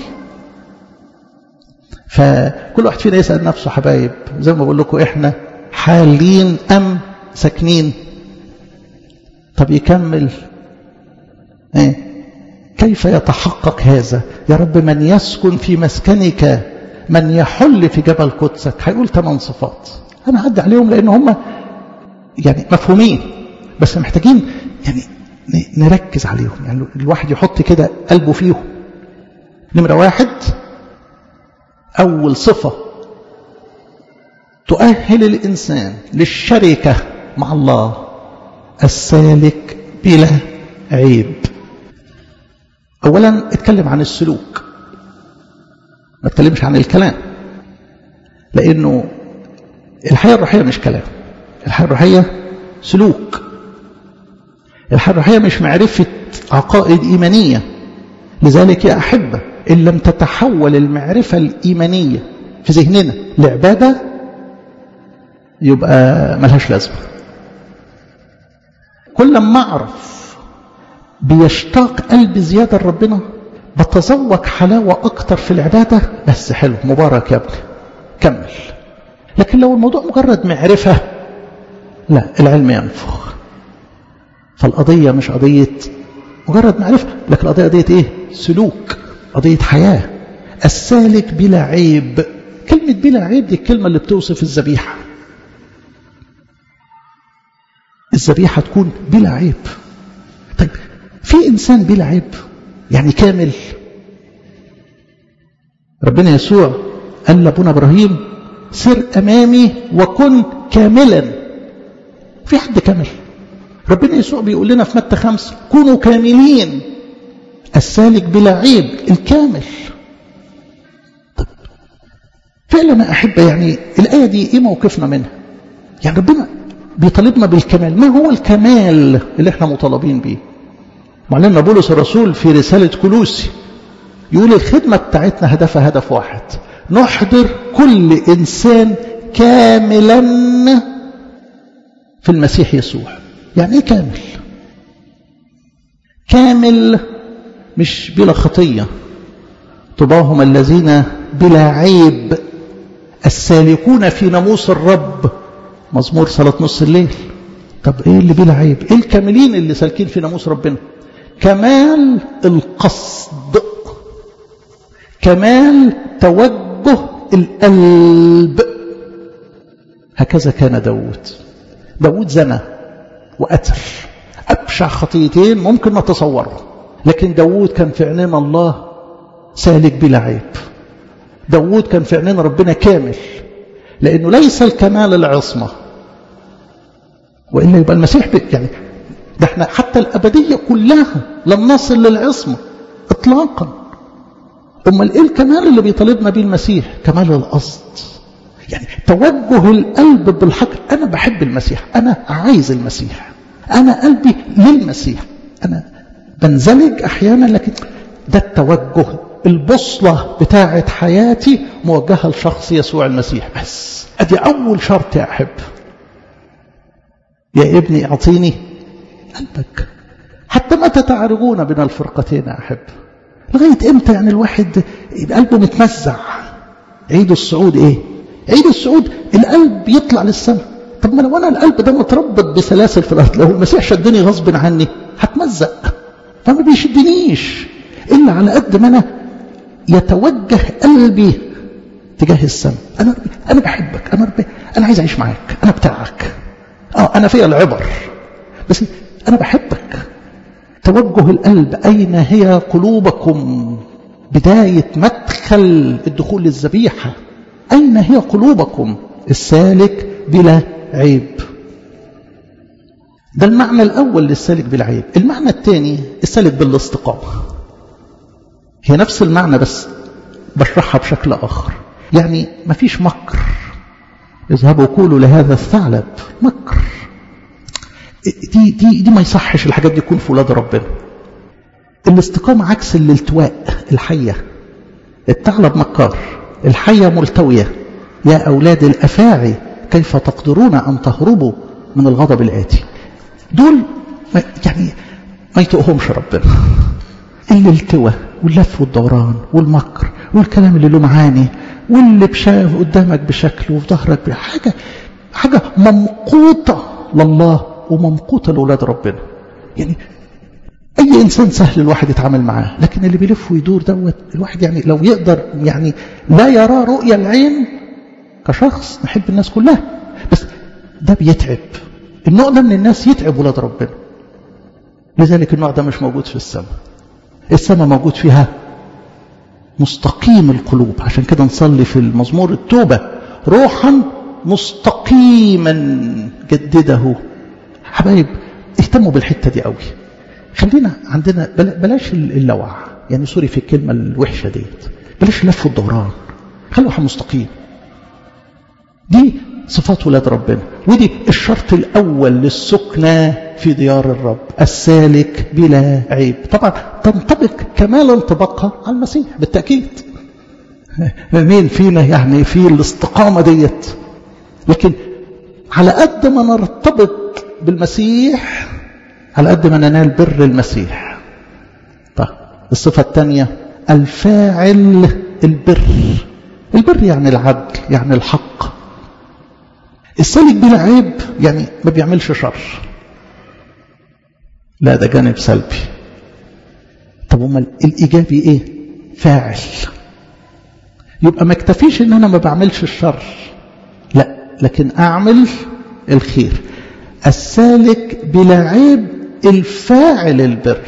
Speaker 1: فكل واحد فينا يسال نفسه حبايب زي ما بقول لكم احنا حالين ام ساكنين طب يكمل ايه كيف يتحقق هذا يا رب من يسكن في مسكنك من يحل في جبل قدسك هيقول ثمان صفات انا هعدي عليهم لان هم يعني مفهومين بس محتاجين يعني نركز عليهم يعني الواحد يحط كده قلبه فيهم نمرة واحد أول صفة تؤهل الإنسان للشركة مع الله السالك بلا عيب أولا اتكلم عن السلوك ما اتكلمش عن الكلام لأنه الحياة الروحية مش كلام الحياة الروحية سلوك الحياة الروحية مش معرفة عقائد إيمانية لذلك يا أحبة إن لم تتحول المعرفة الإيمانية في ذهننا لعبادة يبقى ملهاش لازمة كل ما أعرف بيشتاق قلبي زيادة لربنا بتذوق حلاوة أكتر في العبادة بس حلو مبارك يا ابني كمل لكن لو الموضوع مجرد معرفة لا العلم ينفخ فالقضية مش قضية مجرد معرفة لكن القضية قضية ايه سلوك قضية حياة السالك بلا عيب كلمة بلا عيب دي الكلمة اللي بتوصف الذبيحة الذبيحة تكون بلا عيب طيب في إنسان بلا عيب يعني كامل ربنا يسوع قال لابونا إبراهيم سر أمامي وكن كاملا في حد كامل ربنا يسوع بيقول لنا في متى خمسة كونوا كاملين السالك بلا عيب الكامل طب فعلا أحب يعني الآية دي إيه موقفنا منها يعني ربنا بيطالبنا بالكمال ما هو الكمال اللي احنا مطالبين بيه معلمنا بولس الرسول في رسالة كلوسي يقول الخدمة بتاعتنا هدفها هدف واحد نحضر كل إنسان كاملا في المسيح يسوع يعني ايه كامل كامل مش بلا خطية طباهم الذين بلا عيب السالكون في ناموس الرب مزمور صلاة نص الليل طب ايه اللي بلا عيب ايه الكاملين اللي سالكين في ناموس ربنا كمال القصد كمال توجه القلب هكذا كان داود داود زنى وقتل أبشع خطيتين ممكن نتصوره لكن داود كان في عينين الله سالك بلا عيب داود كان في عينين ربنا كامل لأنه ليس الكمال العصمة وإلا يبقى المسيح يعني ده احنا حتى الأبدية كلها لم نصل للعصمة إطلاقا أمال إيه الكمال اللي بيطالبنا بيه المسيح كمال القصد يعني توجه القلب بالحق أنا بحب المسيح أنا عايز المسيح أنا قلبي للمسيح أنا بنزلج أحيانا لكن ده التوجه البوصلة بتاعة حياتي موجهة لشخص يسوع المسيح بس أدي أول شرط يا أحب يا ابني أعطيني قلبك حتى متى تعرجون بين الفرقتين يا أحب لغاية إمتى يعني الواحد يبقى قلبه متمزع عيد الصعود إيه عيد الصعود القلب يطلع للسماء طب ما لو أنا القلب ده متربط بسلاسل في الأرض لو المسيح شدني غصب عني هتمزق فما بيشدنيش إلا على قد ما أنا يتوجه قلبي تجاه السماء أنا ربي أنا بحبك أنا ربي أنا عايز أعيش معاك أنا بتاعك آه أنا فيا العبر بس أنا بحبك توجه القلب أين هي قلوبكم بداية مدخل الدخول للذبيحة أين هي قلوبكم السالك بلا عيب ده المعنى الأول للسالك بلا عيب المعنى الثاني السالك بالاستقامة هي نفس المعنى بس بشرحها بشكل آخر يعني ما فيش مكر اذهبوا قولوا لهذا الثعلب مكر دي, دي, دي ما يصحش الحاجات دي تكون في ولاد ربنا الاستقامة عكس الالتواء الحية الثعلب مكار الحية ملتوية يا أولاد الأفاعي كيف تقدرون أن تهربوا من الغضب الآتي دول يعني ما يتقهمش ربنا الالتوى واللف والدوران والمكر والكلام اللي له معاني واللي بشاف قدامك بشكل وفي ظهرك بحاجة حاجة ممقوطة لله وممقوطة لأولاد ربنا يعني أي إنسان سهل الواحد يتعامل معاه لكن اللي بيلف ويدور دوت الواحد يعني لو يقدر يعني لا يرى رؤية العين كشخص نحب الناس كلها بس ده بيتعب النوع ده من الناس يتعب ولاد ربنا لذلك النوع ده مش موجود في السماء السماء موجود فيها مستقيم القلوب عشان كده نصلي في المزمور التوبة روحا مستقيما جدده حبايب اهتموا بالحتة دي قوي خلينا عندنا بلاش اللوع يعني سوري في الكلمة الوحشة ديت بلاش لف الدوران خلي واحد مستقيم دي صفات ولاد ربنا ودي الشرط الأول للسكنة في ديار الرب السالك بلا عيب طبعا تنطبق كمال انطباقها على المسيح بالتأكيد مين فينا يعني في الاستقامة ديت لكن على قد ما نرتبط بالمسيح على قد ما ننال بر المسيح طيب الصفة الثانية الفاعل البر البر يعني العدل يعني الحق السالك بلا عيب يعني ما بيعملش شر لا ده جانب سلبي طب امال الايجابي ايه فاعل يبقى ما اكتفيش ان انا ما بعملش الشر لا لكن اعمل الخير السالك بلا عيب الفاعل البر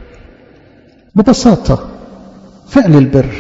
Speaker 1: ببساطة فعل البر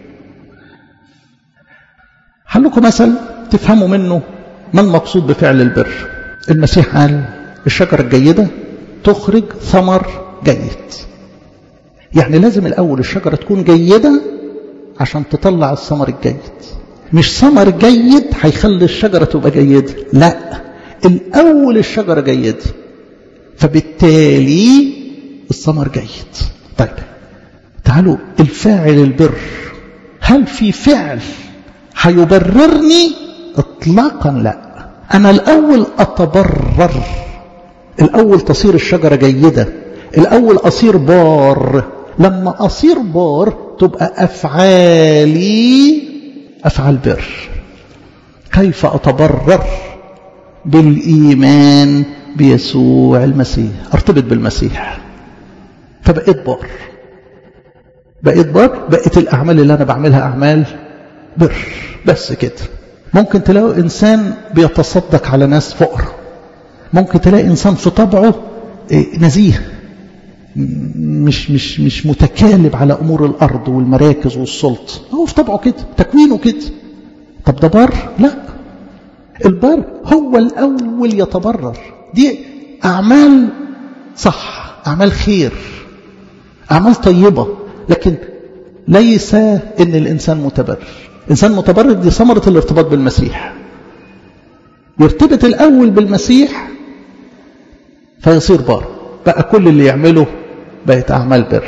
Speaker 1: هلكم مثل تفهموا منه ما المقصود بفعل البر المسيح قال الشجرة الجيدة تخرج ثمر جيد يعني لازم الأول الشجرة تكون جيدة عشان تطلع الثمر الجيد مش ثمر جيد هيخلي الشجرة تبقى جيدة لا الأول الشجرة جيدة فبالتالي الثمر جيد طيب تعالوا الفاعل البر هل في فعل هيبررني اطلاقا لا انا الاول اتبرر الاول تصير الشجرة جيدة الاول اصير بار لما اصير بار تبقى افعالي افعال بر كيف اتبرر بالايمان بيسوع المسيح ارتبط بالمسيح فبقيت بار بقيت بار بقيت الاعمال اللي انا بعملها اعمال بر بس كده ممكن تلاقوا إنسان بيتصدق على ناس فقر ممكن تلاقي إنسان في طبعه نزيه مش مش مش متكالب على أمور الأرض والمراكز والسلطة هو في طبعه كده تكوينه كده طب ده بار لا البار هو الأول يتبرر دي أعمال صح أعمال خير أعمال طيبة لكن ليس إن الإنسان متبرر إنسان متبرر دي ثمرة الارتباط بالمسيح يرتبط الأول بالمسيح فيصير بار بقى كل اللي يعمله بقت أعمال بر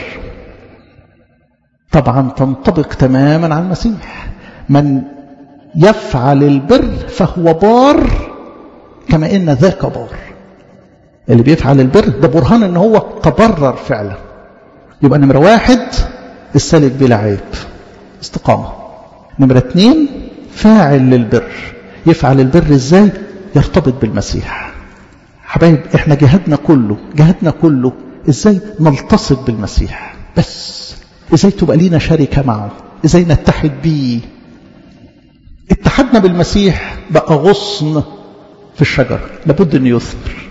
Speaker 1: طبعا تنطبق تماما على المسيح من يفعل البر فهو بار كما إن ذاك بار اللي بيفعل البر ده برهان ان هو تبرر فعلا يبقى نمرة واحد السالك بلا عيب استقامة نمرة اتنين فاعل للبر يفعل البر ازاي يرتبط بالمسيح حبايب احنا جهادنا كله جهادنا كله ازاي نلتصق بالمسيح بس ازاي تبقى لينا شركة معه ازاي نتحد بيه اتحدنا بالمسيح بقى غصن في الشجرة لابد أن يثمر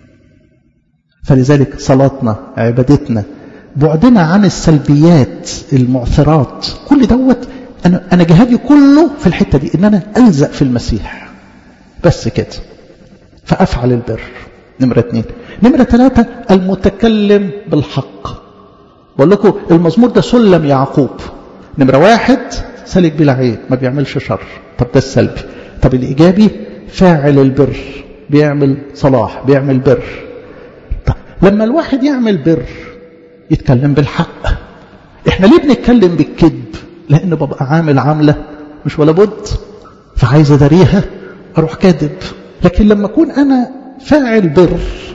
Speaker 1: فلذلك صلاتنا عبادتنا بعدنا عن السلبيات المعثرات كل دوت أنا, أنا جهادي كله في الحتة دي إن أنا ألزق في المسيح بس كده فأفعل البر نمرة اثنين نمرة ثلاثة المتكلم بالحق بقول لكم المزمور ده سلم يعقوب نمرة واحد سالك بلا عيب ما بيعملش شر طب ده السلبي طب الإيجابي فاعل البر بيعمل صلاح بيعمل بر طب لما الواحد يعمل بر يتكلم بالحق احنا ليه بنتكلم بالكذب لأن ببقى عامل عاملة مش ولا بد فعايز أداريها أروح كاذب لكن لما أكون أنا فاعل بر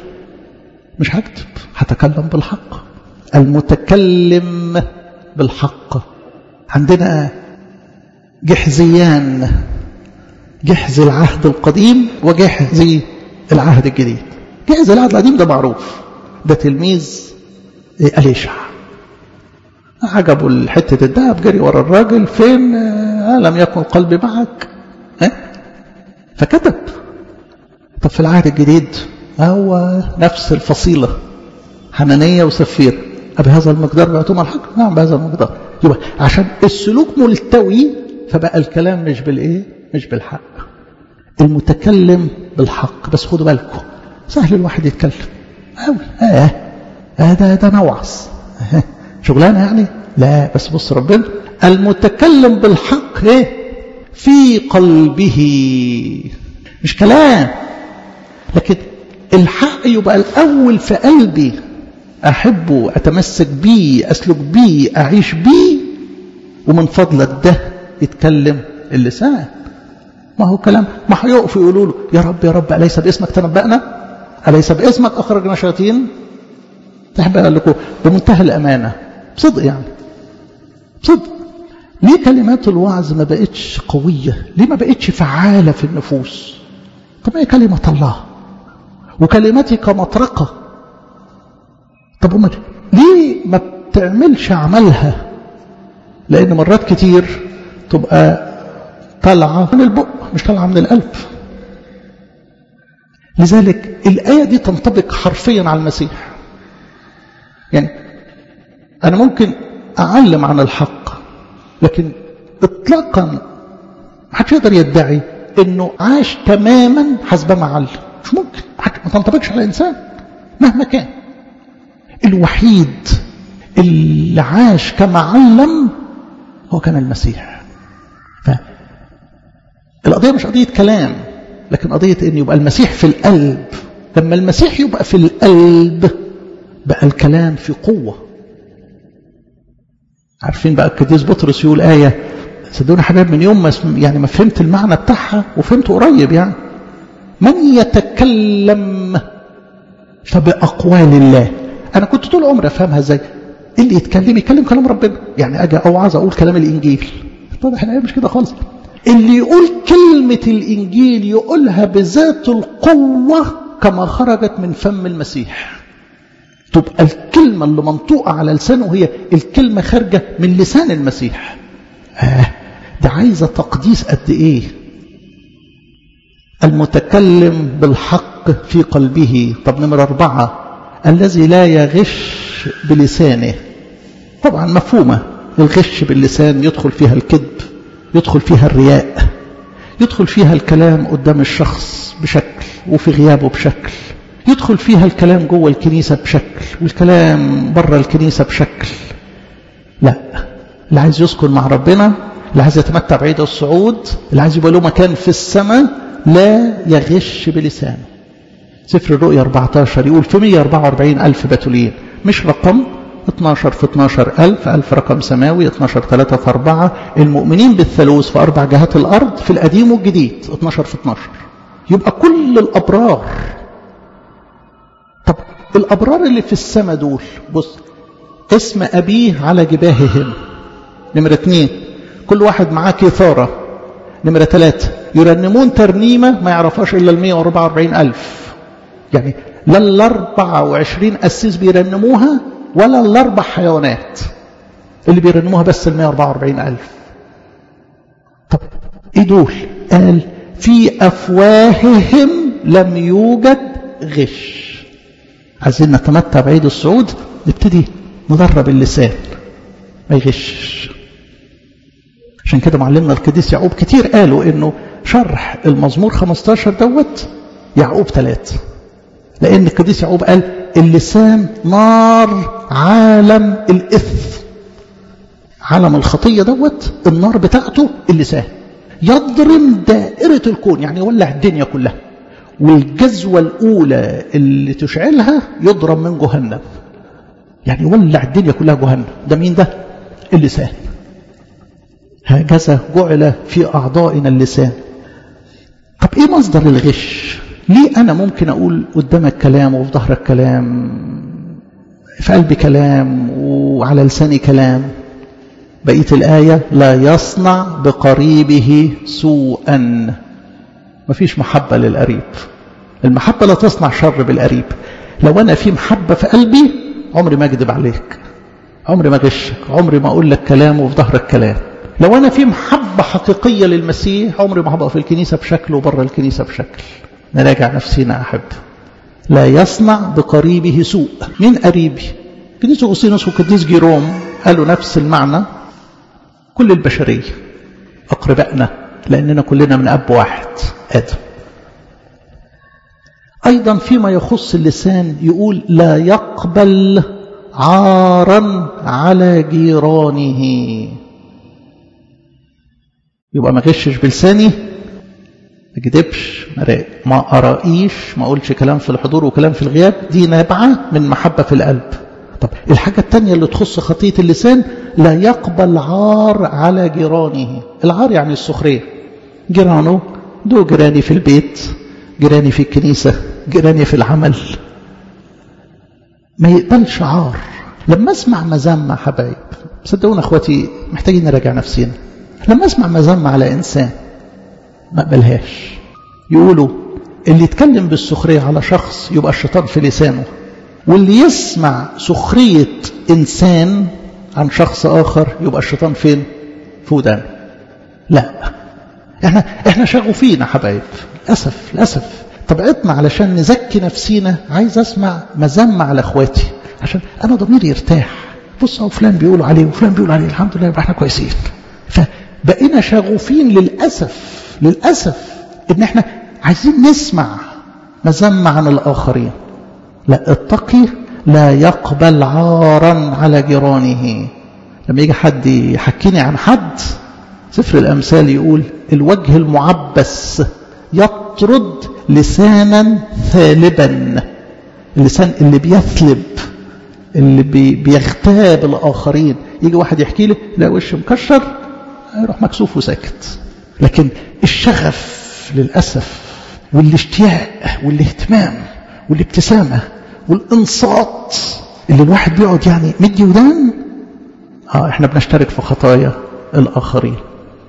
Speaker 1: مش هكذب هتكلم بالحق المتكلم بالحق عندنا جحزيان جحز العهد القديم وجحز العهد الجديد جحز العهد القديم ده معروف ده تلميذ أليشع عجبوا حتة الذهب جري ورا الراجل فين آه لم يكن قلبي معك ها فكتب طب في العهد الجديد هو نفس الفصيلة حنانية وسفير بهذا المقدار بعتم الحق نعم بهذا المقدار يبقى عشان السلوك ملتوي فبقى الكلام مش بالايه مش بالحق المتكلم بالحق بس خدوا بالكم سهل الواحد يتكلم قوي اه اه ده ده نوعص آه. شغلانه يعني لا بس بص ربنا المتكلم بالحق ايه في قلبه مش كلام لكن الحق يبقى الاول في قلبي أحبه أتمسك بيه أسلك بيه أعيش بيه ومن فضلك ده يتكلم اللسان ما هو كلام ما هيقف يقولوا له يا رب يا رب أليس باسمك تنبأنا أليس باسمك أخرجنا شياطين تحب أقول لكم بمنتهى الأمانة بصدق يعني بصدق ليه كلمات الوعظ ما بقتش قوية ليه ما بقتش فعالة في النفوس طب هي كلمة الله وكلمتك مطرقة طب امال ليه ما بتعملش عملها لان مرات كتير تبقى طالعه من البق مش طالعه من القلب لذلك الايه دي تنطبق حرفيا على المسيح يعني انا ممكن اعلم عن الحق لكن اطلاقا ما حدش يقدر يدعي انه عاش تماما حسب ما علم مش ممكن ما تنطبقش على انسان مهما كان الوحيد اللي عاش كما علم هو كان المسيح القضية مش قضية كلام لكن قضية ان يبقى المسيح في القلب لما المسيح يبقى في القلب بقى الكلام في قوة عارفين بقى القديس بطرس يقول آية صدقوني حبايب من يوم ما يعني ما فهمت المعنى بتاعها وفهمته قريب يعني من يتكلم فبأقوال الله أنا كنت طول عمري أفهمها إزاي اللي يتكلم يتكلم كلام ربنا يعني أجي أوعظ أقول كلام الإنجيل طب احنا مش كده خالص اللي يقول كلمة الإنجيل يقولها بذات القوة كما خرجت من فم المسيح تبقى الكلمة اللي منطوقة على لسانه هي الكلمة خارجة من لسان المسيح آه ده عايزة تقديس قد إيه المتكلم بالحق في قلبه طب نمرة أربعة الذي لا يغش بلسانه طبعا مفهومة الغش باللسان يدخل فيها الكذب يدخل فيها الرياء يدخل فيها الكلام قدام الشخص بشكل وفي غيابه بشكل يدخل فيها الكلام جوه الكنيسة بشكل والكلام بره الكنيسة بشكل لا اللي عايز يسكن مع ربنا اللي عايز يتمتع بعيد الصعود اللي عايز يبقى له مكان في السماء لا يغش بلسانه سفر الرؤيا 14 يقول في 144 ألف بتولين مش رقم 12 في 12 ألف ألف رقم سماوي 12 3 في 4 المؤمنين بالثالوث في أربع جهات الأرض في القديم والجديد 12 في 12 يبقى كل الأبرار الأبرار اللي في السماء دول بص اسم أبيه على جباههم نمرة اتنين كل واحد معاه كثارة نمرة ثلاثة يرنمون ترنيمة ما يعرفهاش إلا ال 144 ألف يعني لا ال 24 قسيس بيرنموها ولا الأربع حيوانات اللي بيرنموها بس ال 144 ألف طب إيه دول؟ قال في أفواههم لم يوجد غش عايزين نتمتع بعيد الصعود نبتدي ندرب اللسان ما يغشش عشان كده معلمنا القديس يعقوب كتير قالوا انه شرح المزمور 15 دوت يعقوب ثلاثة لان القديس يعقوب قال اللسان نار عالم الاثم عالم الخطيه دوت النار بتاعته اللسان يضرم دائره الكون يعني يولع الدنيا كلها والجزوه الاولى اللي تشعلها يضرب من جهنم يعني يولع الدنيا كلها جهنم ده مين ده اللسان هكذا جعل في أعضائنا اللسان طب إيه مصدر الغش ليه أنا ممكن أقول قدامك كلام وفي ظهرك كلام في قلبي كلام وعلى لساني كلام بقية الآية لا يصنع بقريبه سوءا مفيش محبة للقريب المحبة لا تصنع شر بالقريب لو أنا في محبة في قلبي عمري ما أكذب عليك عمري ما أغشك عمري ما أقول لك كلام وفي ظهرك كلام لو أنا في محبة حقيقية للمسيح عمري ما هبقى في الكنيسة بشكل وبره الكنيسة بشكل نراجع نفسينا أحب لا يصنع بقريبه سوء من قريبي قديس أغسطينوس وقديس جيروم قالوا نفس المعنى كل البشرية أقربائنا لأننا كلنا من أب واحد آدم أيضا فيما يخص اللسان يقول لا يقبل عارا على جيرانه يبقى ما غشش بلساني ما اكذبش ما أرائيش ما أقولش كلام في الحضور وكلام في الغياب دي نابعة من محبة في القلب طب الحاجة التانية اللي تخص خطية اللسان لا يقبل عار على جيرانه العار يعني السخرية جيرانه دو جيراني في البيت جيراني في الكنيسة جيراني في العمل ما يقبلش عار لما اسمع مذمة حبايب صدقونا اخواتي محتاجين نراجع نفسنا لما اسمع مذمة على انسان ما اقبلهاش يقولوا اللي يتكلم بالسخرية على شخص يبقى الشيطان في لسانه واللي يسمع سخرية إنسان عن شخص آخر يبقى الشيطان فين في ودانه لا احنا احنا شغوفين يا حبايب للاسف للاسف طبيعتنا علشان نزكي نفسينا عايز اسمع مذمه على اخواتي عشان انا ضميري يرتاح بص هو فلان بيقولوا عليه وفلان بيقول عليه الحمد لله يبقى احنا كويسين فبقينا شغوفين للاسف للاسف ان احنا عايزين نسمع مذمه عن الاخرين لا التقي لا يقبل عارا على جيرانه لما يجي حد يحكيني عن حد سفر الأمثال يقول الوجه المعبس يطرد لسانا ثالبا اللسان اللي بيثلب اللي بي بيغتاب الآخرين يجي واحد يحكي لي لا وش مكشر يروح مكسوف وساكت لكن الشغف للأسف والاشتياق والاهتمام والابتسامة والانصات اللي الواحد بيقعد يعني مدي ودان اه احنا بنشترك في خطايا الآخرين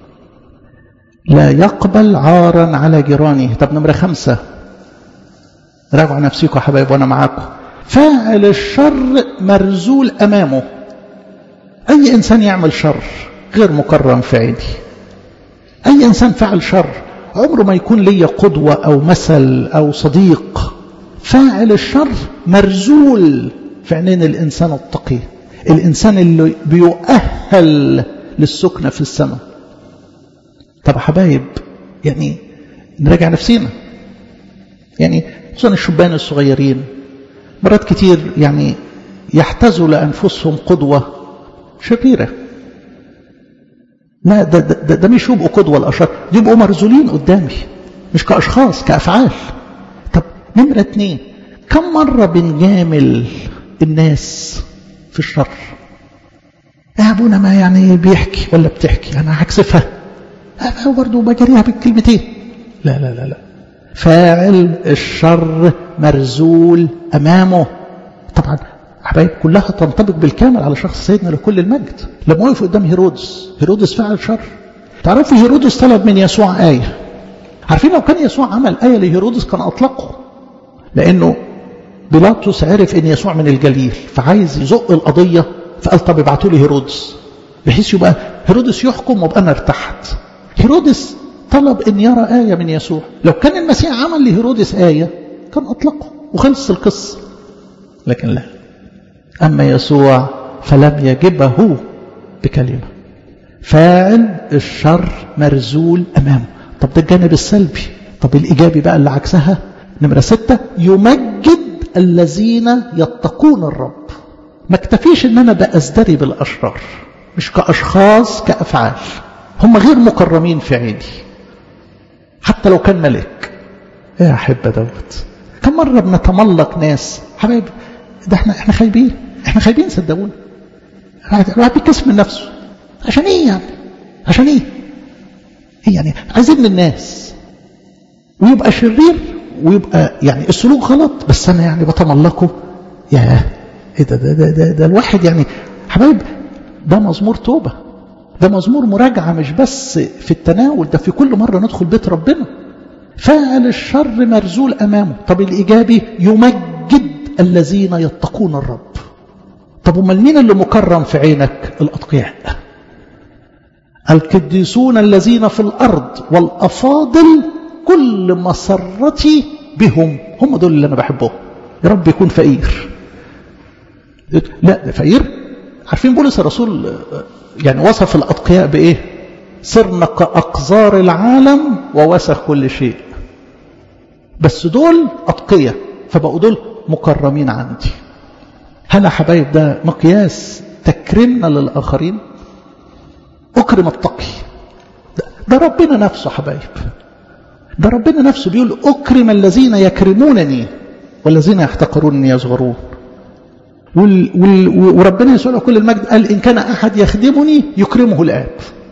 Speaker 1: لا يقبل عارا على جيرانه طب نمرة خمسة راجعوا نفسيكم يا حبايب وانا معاكم فاعل الشر مرزول امامه اي انسان يعمل شر غير مكرم في عيني اي انسان فعل شر عمره ما يكون لي قدوة او مثل او صديق فاعل الشر مرزول في عينين الانسان التقي الانسان اللي بيؤهل للسكنة في السماء طب يا حبايب يعني نراجع نفسينا يعني خصوصا الشبان الصغيرين مرات كتير يعني يحتزوا لأنفسهم قدوة شريرة لا ده, ده, ده مش يبقوا قدوة الأشرار دي يبقوا مرزولين قدامي مش كأشخاص كأفعال طب نمرة اتنين كم مرة بنجامل الناس في الشر يا ابونا ما يعني بيحكي ولا بتحكي انا هكسفها هو برضه بجريها بالكلمتين لا لا لا لا فاعل الشر مرزول امامه طبعا حبايب كلها تنطبق بالكامل على شخص سيدنا لكل المجد لما وقف قدام هيرودس هيرودس فعل شر تعرفوا هيرودس طلب من يسوع آية عارفين لو كان يسوع عمل آية لهيرودس كان أطلقه لأنه بيلاطس عرف ان يسوع من الجليل فعايز يزق القضية فقال طب ابعتوا لي هيرودس بحيث يبقى هيرودس يحكم وابقى انا ارتحت هيرودس طلب ان يرى آية من يسوع لو كان المسيح عمل لهيرودس آية كان اطلقه وخلص القصة لكن لا اما يسوع فلم يجبه بكلمة فاعل الشر مرزول امامه طب ده الجانب السلبي طب الايجابي بقى اللي عكسها نمرة ستة يمجد الذين يتقون الرب ما اكتفيش ان انا بأزدري بالاشرار مش كاشخاص كافعال هم غير مكرمين في عيني حتى لو كان ملك يا احبة دوت كم مرة بنتملق ناس حبايب ده احنا احنا خايبين احنا خايبين صدقونا الواحد بيتكسف من نفسه عشان ايه يعني عشان ايه ايه يعني عايزين من الناس ويبقى شرير ويبقى يعني السلوك غلط بس انا يعني بتملقه يا ايه ده ده, ده, ده, ده الواحد يعني حبايب ده مزمور توبة ده مزمور مراجعة مش بس في التناول ده في كل مرة ندخل بيت ربنا فاعل الشر مرزول أمامه طب الإيجابي يمجد الذين يتقون الرب طب امال مين اللي مكرم في عينك الأتقياء القديسون الذين في الأرض والأفاضل كل مسرتي بهم هم دول اللي أنا بحبهم يا رب يكون فقير لا ده فقير عارفين بولس الرسول يعني وصف الأتقياء بإيه صرنا كأقذار العالم ووسخ كل شيء بس دول أتقياء فبقوا دول مكرمين عندي هل يا حبايب ده مقياس تكريمنا للآخرين أكرم التقي ده, ده ربنا نفسه حبايب ده ربنا نفسه بيقول أكرم الذين يكرمونني والذين يحتقرونني يصغرون وال وال وربنا يسوع كل المجد قال إن كان أحد يخدمني يكرمه الآب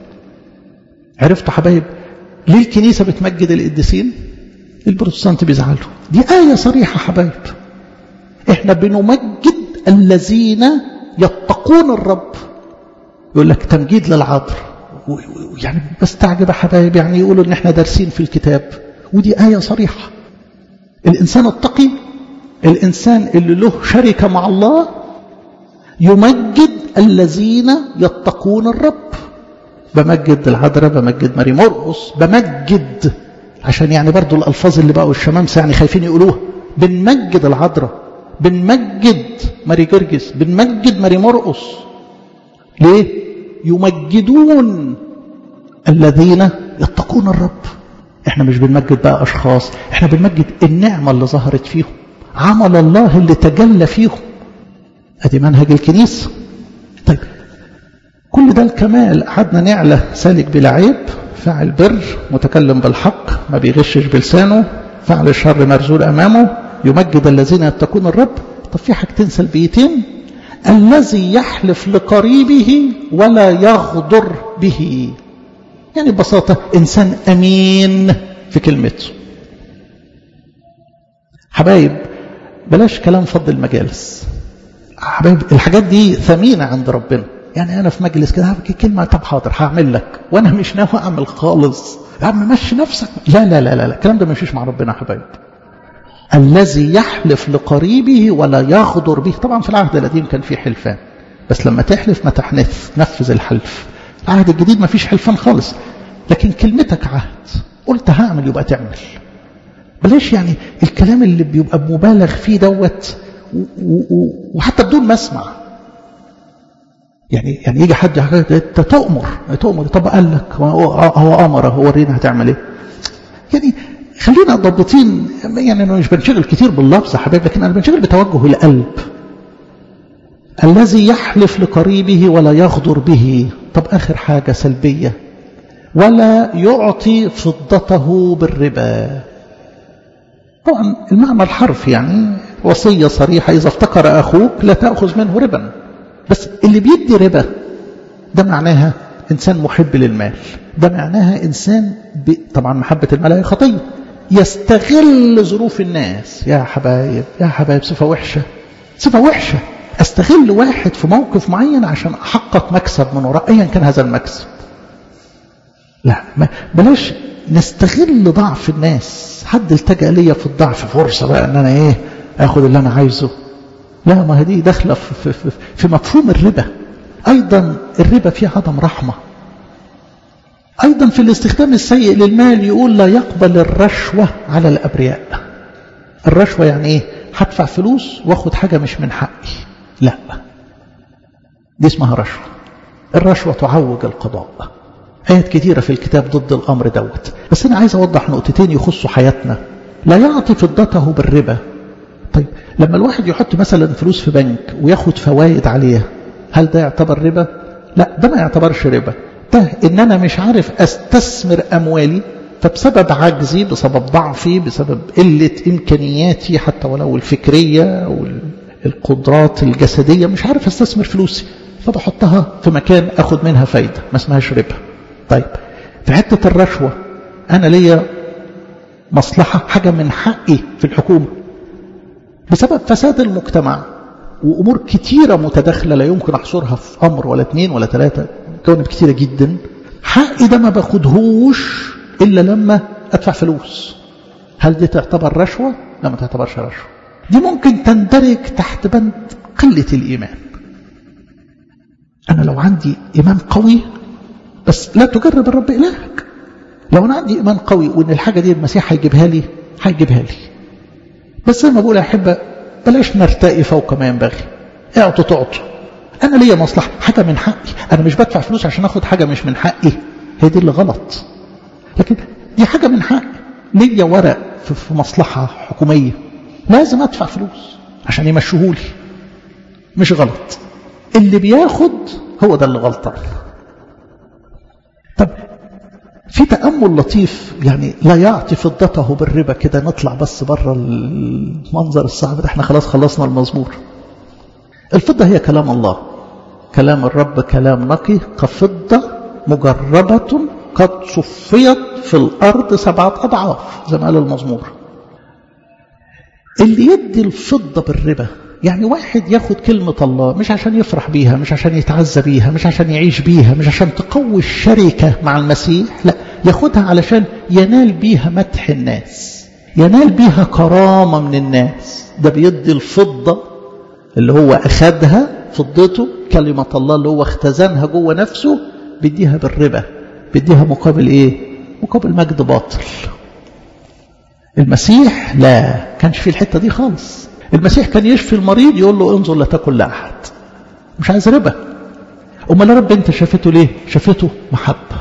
Speaker 1: عرفتوا حبايب ليه الكنيسة بتمجد القديسين البروتستانت بيزعلوا دي آية صريحة حبايب احنا بنمجد الذين يتقون الرب يقول لك تمجيد للعذر يعني بستعجب يا حبايب يعني يقولوا ان احنا دارسين في الكتاب ودي آية صريحة الإنسان التقي الإنسان اللي له شركة مع الله يمجد الذين يتقون الرب بمجد العذراء بمجد ماري مرقس بمجد عشان يعني برضو الألفاظ اللي بقوا الشمامسة يعني خايفين يقولوها بنمجد العذراء بنمجد ماري جرجس بنمجد ماري مرقس ليه يمجدون الذين يتقون الرب احنا مش بنمجد بقى اشخاص احنا بنمجد النعمة اللي ظهرت فيهم عمل الله اللي تجلى فيهم ادي منهج الكنيسة طيب كل ده الكمال قعدنا نعلى سالك بلا عيب فاعل بر متكلم بالحق ما بيغشش بلسانه فعل الشر مرزول امامه يمجد الذين يتقون الرب طب في حاجتين سلبيتين الذي يحلف لقريبه ولا يغدر به يعني ببساطة إنسان أمين في كلمته حبايب بلاش كلام فض المجالس حبايب الحاجات دي ثمينة عند ربنا يعني أنا في مجلس كده كلمة طب حاضر هعمل لك وأنا مش ناوي أعمل خالص يا عم مشي نفسك لا لا لا لا الكلام ده ما يمشيش مع ربنا يا حبايب الذي يحلف لقريبه ولا يغدر به طبعا في العهد القديم كان في حلفان بس لما تحلف ما تحنث نفذ الحلف العهد الجديد ما فيش حلفان خالص لكن كلمتك عهد قلت هعمل يبقى تعمل بلاش يعني الكلام اللي بيبقى مبالغ فيه دوت وحتى بدون ما اسمع يعني يعني يجي حد انت تؤمر تؤمر طب قال لك هو امر هو ورينا هتعمل ايه يعني خلينا ضابطين يعني انا مش بنشغل كتير باللفظ يا حبايبي لكن انا بنشغل بتوجه القلب الذي يحلف لقريبه ولا يغدر به طب اخر حاجه سلبيه ولا يعطي فضته بالربا طبعا المعنى الحرفي يعني وصيه صريحه اذا افتكر اخوك لا تاخذ منه ربا بس اللي بيدي ربا ده معناها انسان محب للمال ده معناها انسان ب... طبعا محبه المال هي خطيه يستغل ظروف الناس يا حبايب يا حبايب صفة وحشة صفة وحشة استغل واحد في موقف معين عشان احقق مكسب من وراء ايا كان هذا المكسب لا ما بلاش نستغل ضعف الناس حد التجأ ليا في الضعف فرصة بقى ان انا ايه اخد اللي انا عايزه لا ما هذه داخلة في, في, في مفهوم الربا ايضا الربا فيه عدم رحمة ايضا في الاستخدام السيء للمال يقول لا يقبل الرشوة على الابرياء الرشوة يعني ايه هدفع فلوس واخد حاجة مش من حقي لا دي اسمها رشوة الرشوة تعوج القضاء آيات كثيرة في الكتاب ضد الأمر دوت بس أنا عايز أوضح نقطتين يخصوا حياتنا لا يعطي فضته بالربا طيب لما الواحد يحط مثلا فلوس في بنك وياخد فوائد عليها هل ده يعتبر ربا؟ لا ده ما يعتبرش ربا ده إن أنا مش عارف أستثمر أموالي فبسبب عجزي بسبب ضعفي بسبب قلة إمكانياتي حتى ولو الفكرية أو القدرات الجسدية مش عارف استثمر فلوسي فبحطها في مكان أخد منها فايدة ما اسمهاش ربا طيب في حتة الرشوة أنا ليا مصلحة حاجة من حقي في الحكومة بسبب فساد المجتمع وأمور كتيرة متداخلة لا يمكن أحصرها في أمر ولا اثنين ولا ثلاثة جوانب كتيرة جدا حقي ده ما باخدهوش إلا لما أدفع فلوس هل دي تعتبر رشوة؟ لا ما تعتبرش رشوة دي ممكن تندرج تحت بند قلة الإيمان أنا لو عندي إيمان قوي بس لا تجرب الرب إلهك لو أنا عندي إيمان قوي وإن الحاجة دي المسيح هيجيبها لي هيجيبها لي بس زي ما بقول يا أحبة بلاش نرتقي فوق ما ينبغي اعطوا تعطوا أنا ليا مصلحة حاجة من حقي أنا مش بدفع فلوس عشان أخد حاجة مش من حقي هي دي اللي غلط لكن دي حاجة من حقي ليا ورق في مصلحة حكومية لازم أدفع فلوس عشان يمشوهولي مش غلط اللي بياخد هو ده اللي غلطان طب في تأمل لطيف يعني لا يعطي فضته بالربا كده نطلع بس بره المنظر الصعب ده احنا خلاص خلصنا المزمور الفضة هي كلام الله كلام الرب كلام نقي كفضة مجربة قد صفيت في الأرض سبعة أضعاف زي ما قال المزمور اللي يدي الفضة بالربا يعني واحد ياخد كلمة الله مش عشان يفرح بيها مش عشان يتعزى بيها مش عشان يعيش بيها مش عشان تقوي الشركة مع المسيح لا ياخدها علشان ينال بيها مدح الناس ينال بيها كرامة من الناس ده بيدي الفضة اللي هو أخدها فضته كلمة الله اللي هو اختزنها جوه نفسه بيديها بالربا بيديها مقابل ايه مقابل مجد باطل المسيح لا كانش في الحتة دي خالص المسيح كان يشفي المريض يقول له انظر لا تاكل لأحد مش عايز ربا امال يا رب انت شافته ليه شافته محبة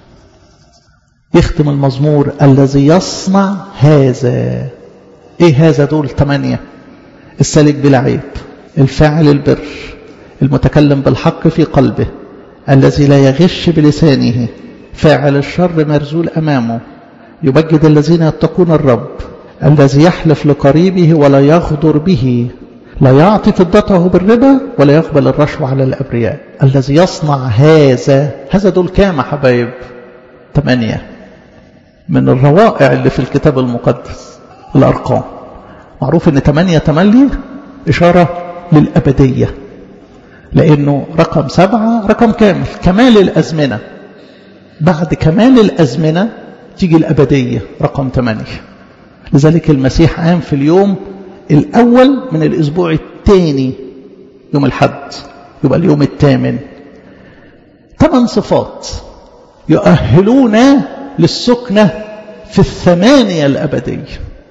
Speaker 1: يختم المزمور الذي يصنع هذا ايه هذا دول ثمانية السالك بلا عيب الفاعل البر المتكلم بالحق في قلبه الذي لا يغش بلسانه فاعل الشر مرزول أمامه يبجد الذين يتقون الرب الذي يحلف لقريبه ولا يغدر به لا يعطي فضته بالربا ولا يقبل الرشوة على الأبرياء الذي يصنع هذا هذا دول كام يا حبايب ثمانية من الروائع اللي في الكتاب المقدس الأرقام معروف ان ثمانية تملي إشارة للأبدية لأنه رقم سبعة رقم كامل كمال الأزمنة بعد كمال الأزمنة تيجي الأبدية رقم ثمانية لذلك المسيح قام في اليوم الأول من الأسبوع الثاني يوم الحد يبقى اليوم الثامن ثمان صفات يؤهلون للسكنة في الثمانية الأبدية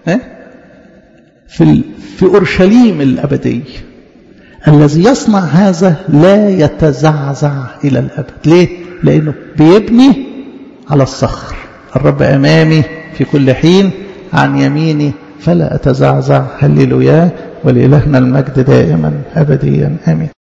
Speaker 1: في في أورشليم الأبدية الذي يصنع هذا لا يتزعزع إلى الأبد ليه؟ لأنه بيبني على الصخر الرب أمامي في كل حين عن يميني فلا أتزعزع هللويا ولإلهنا المجد دائما أبديا آمين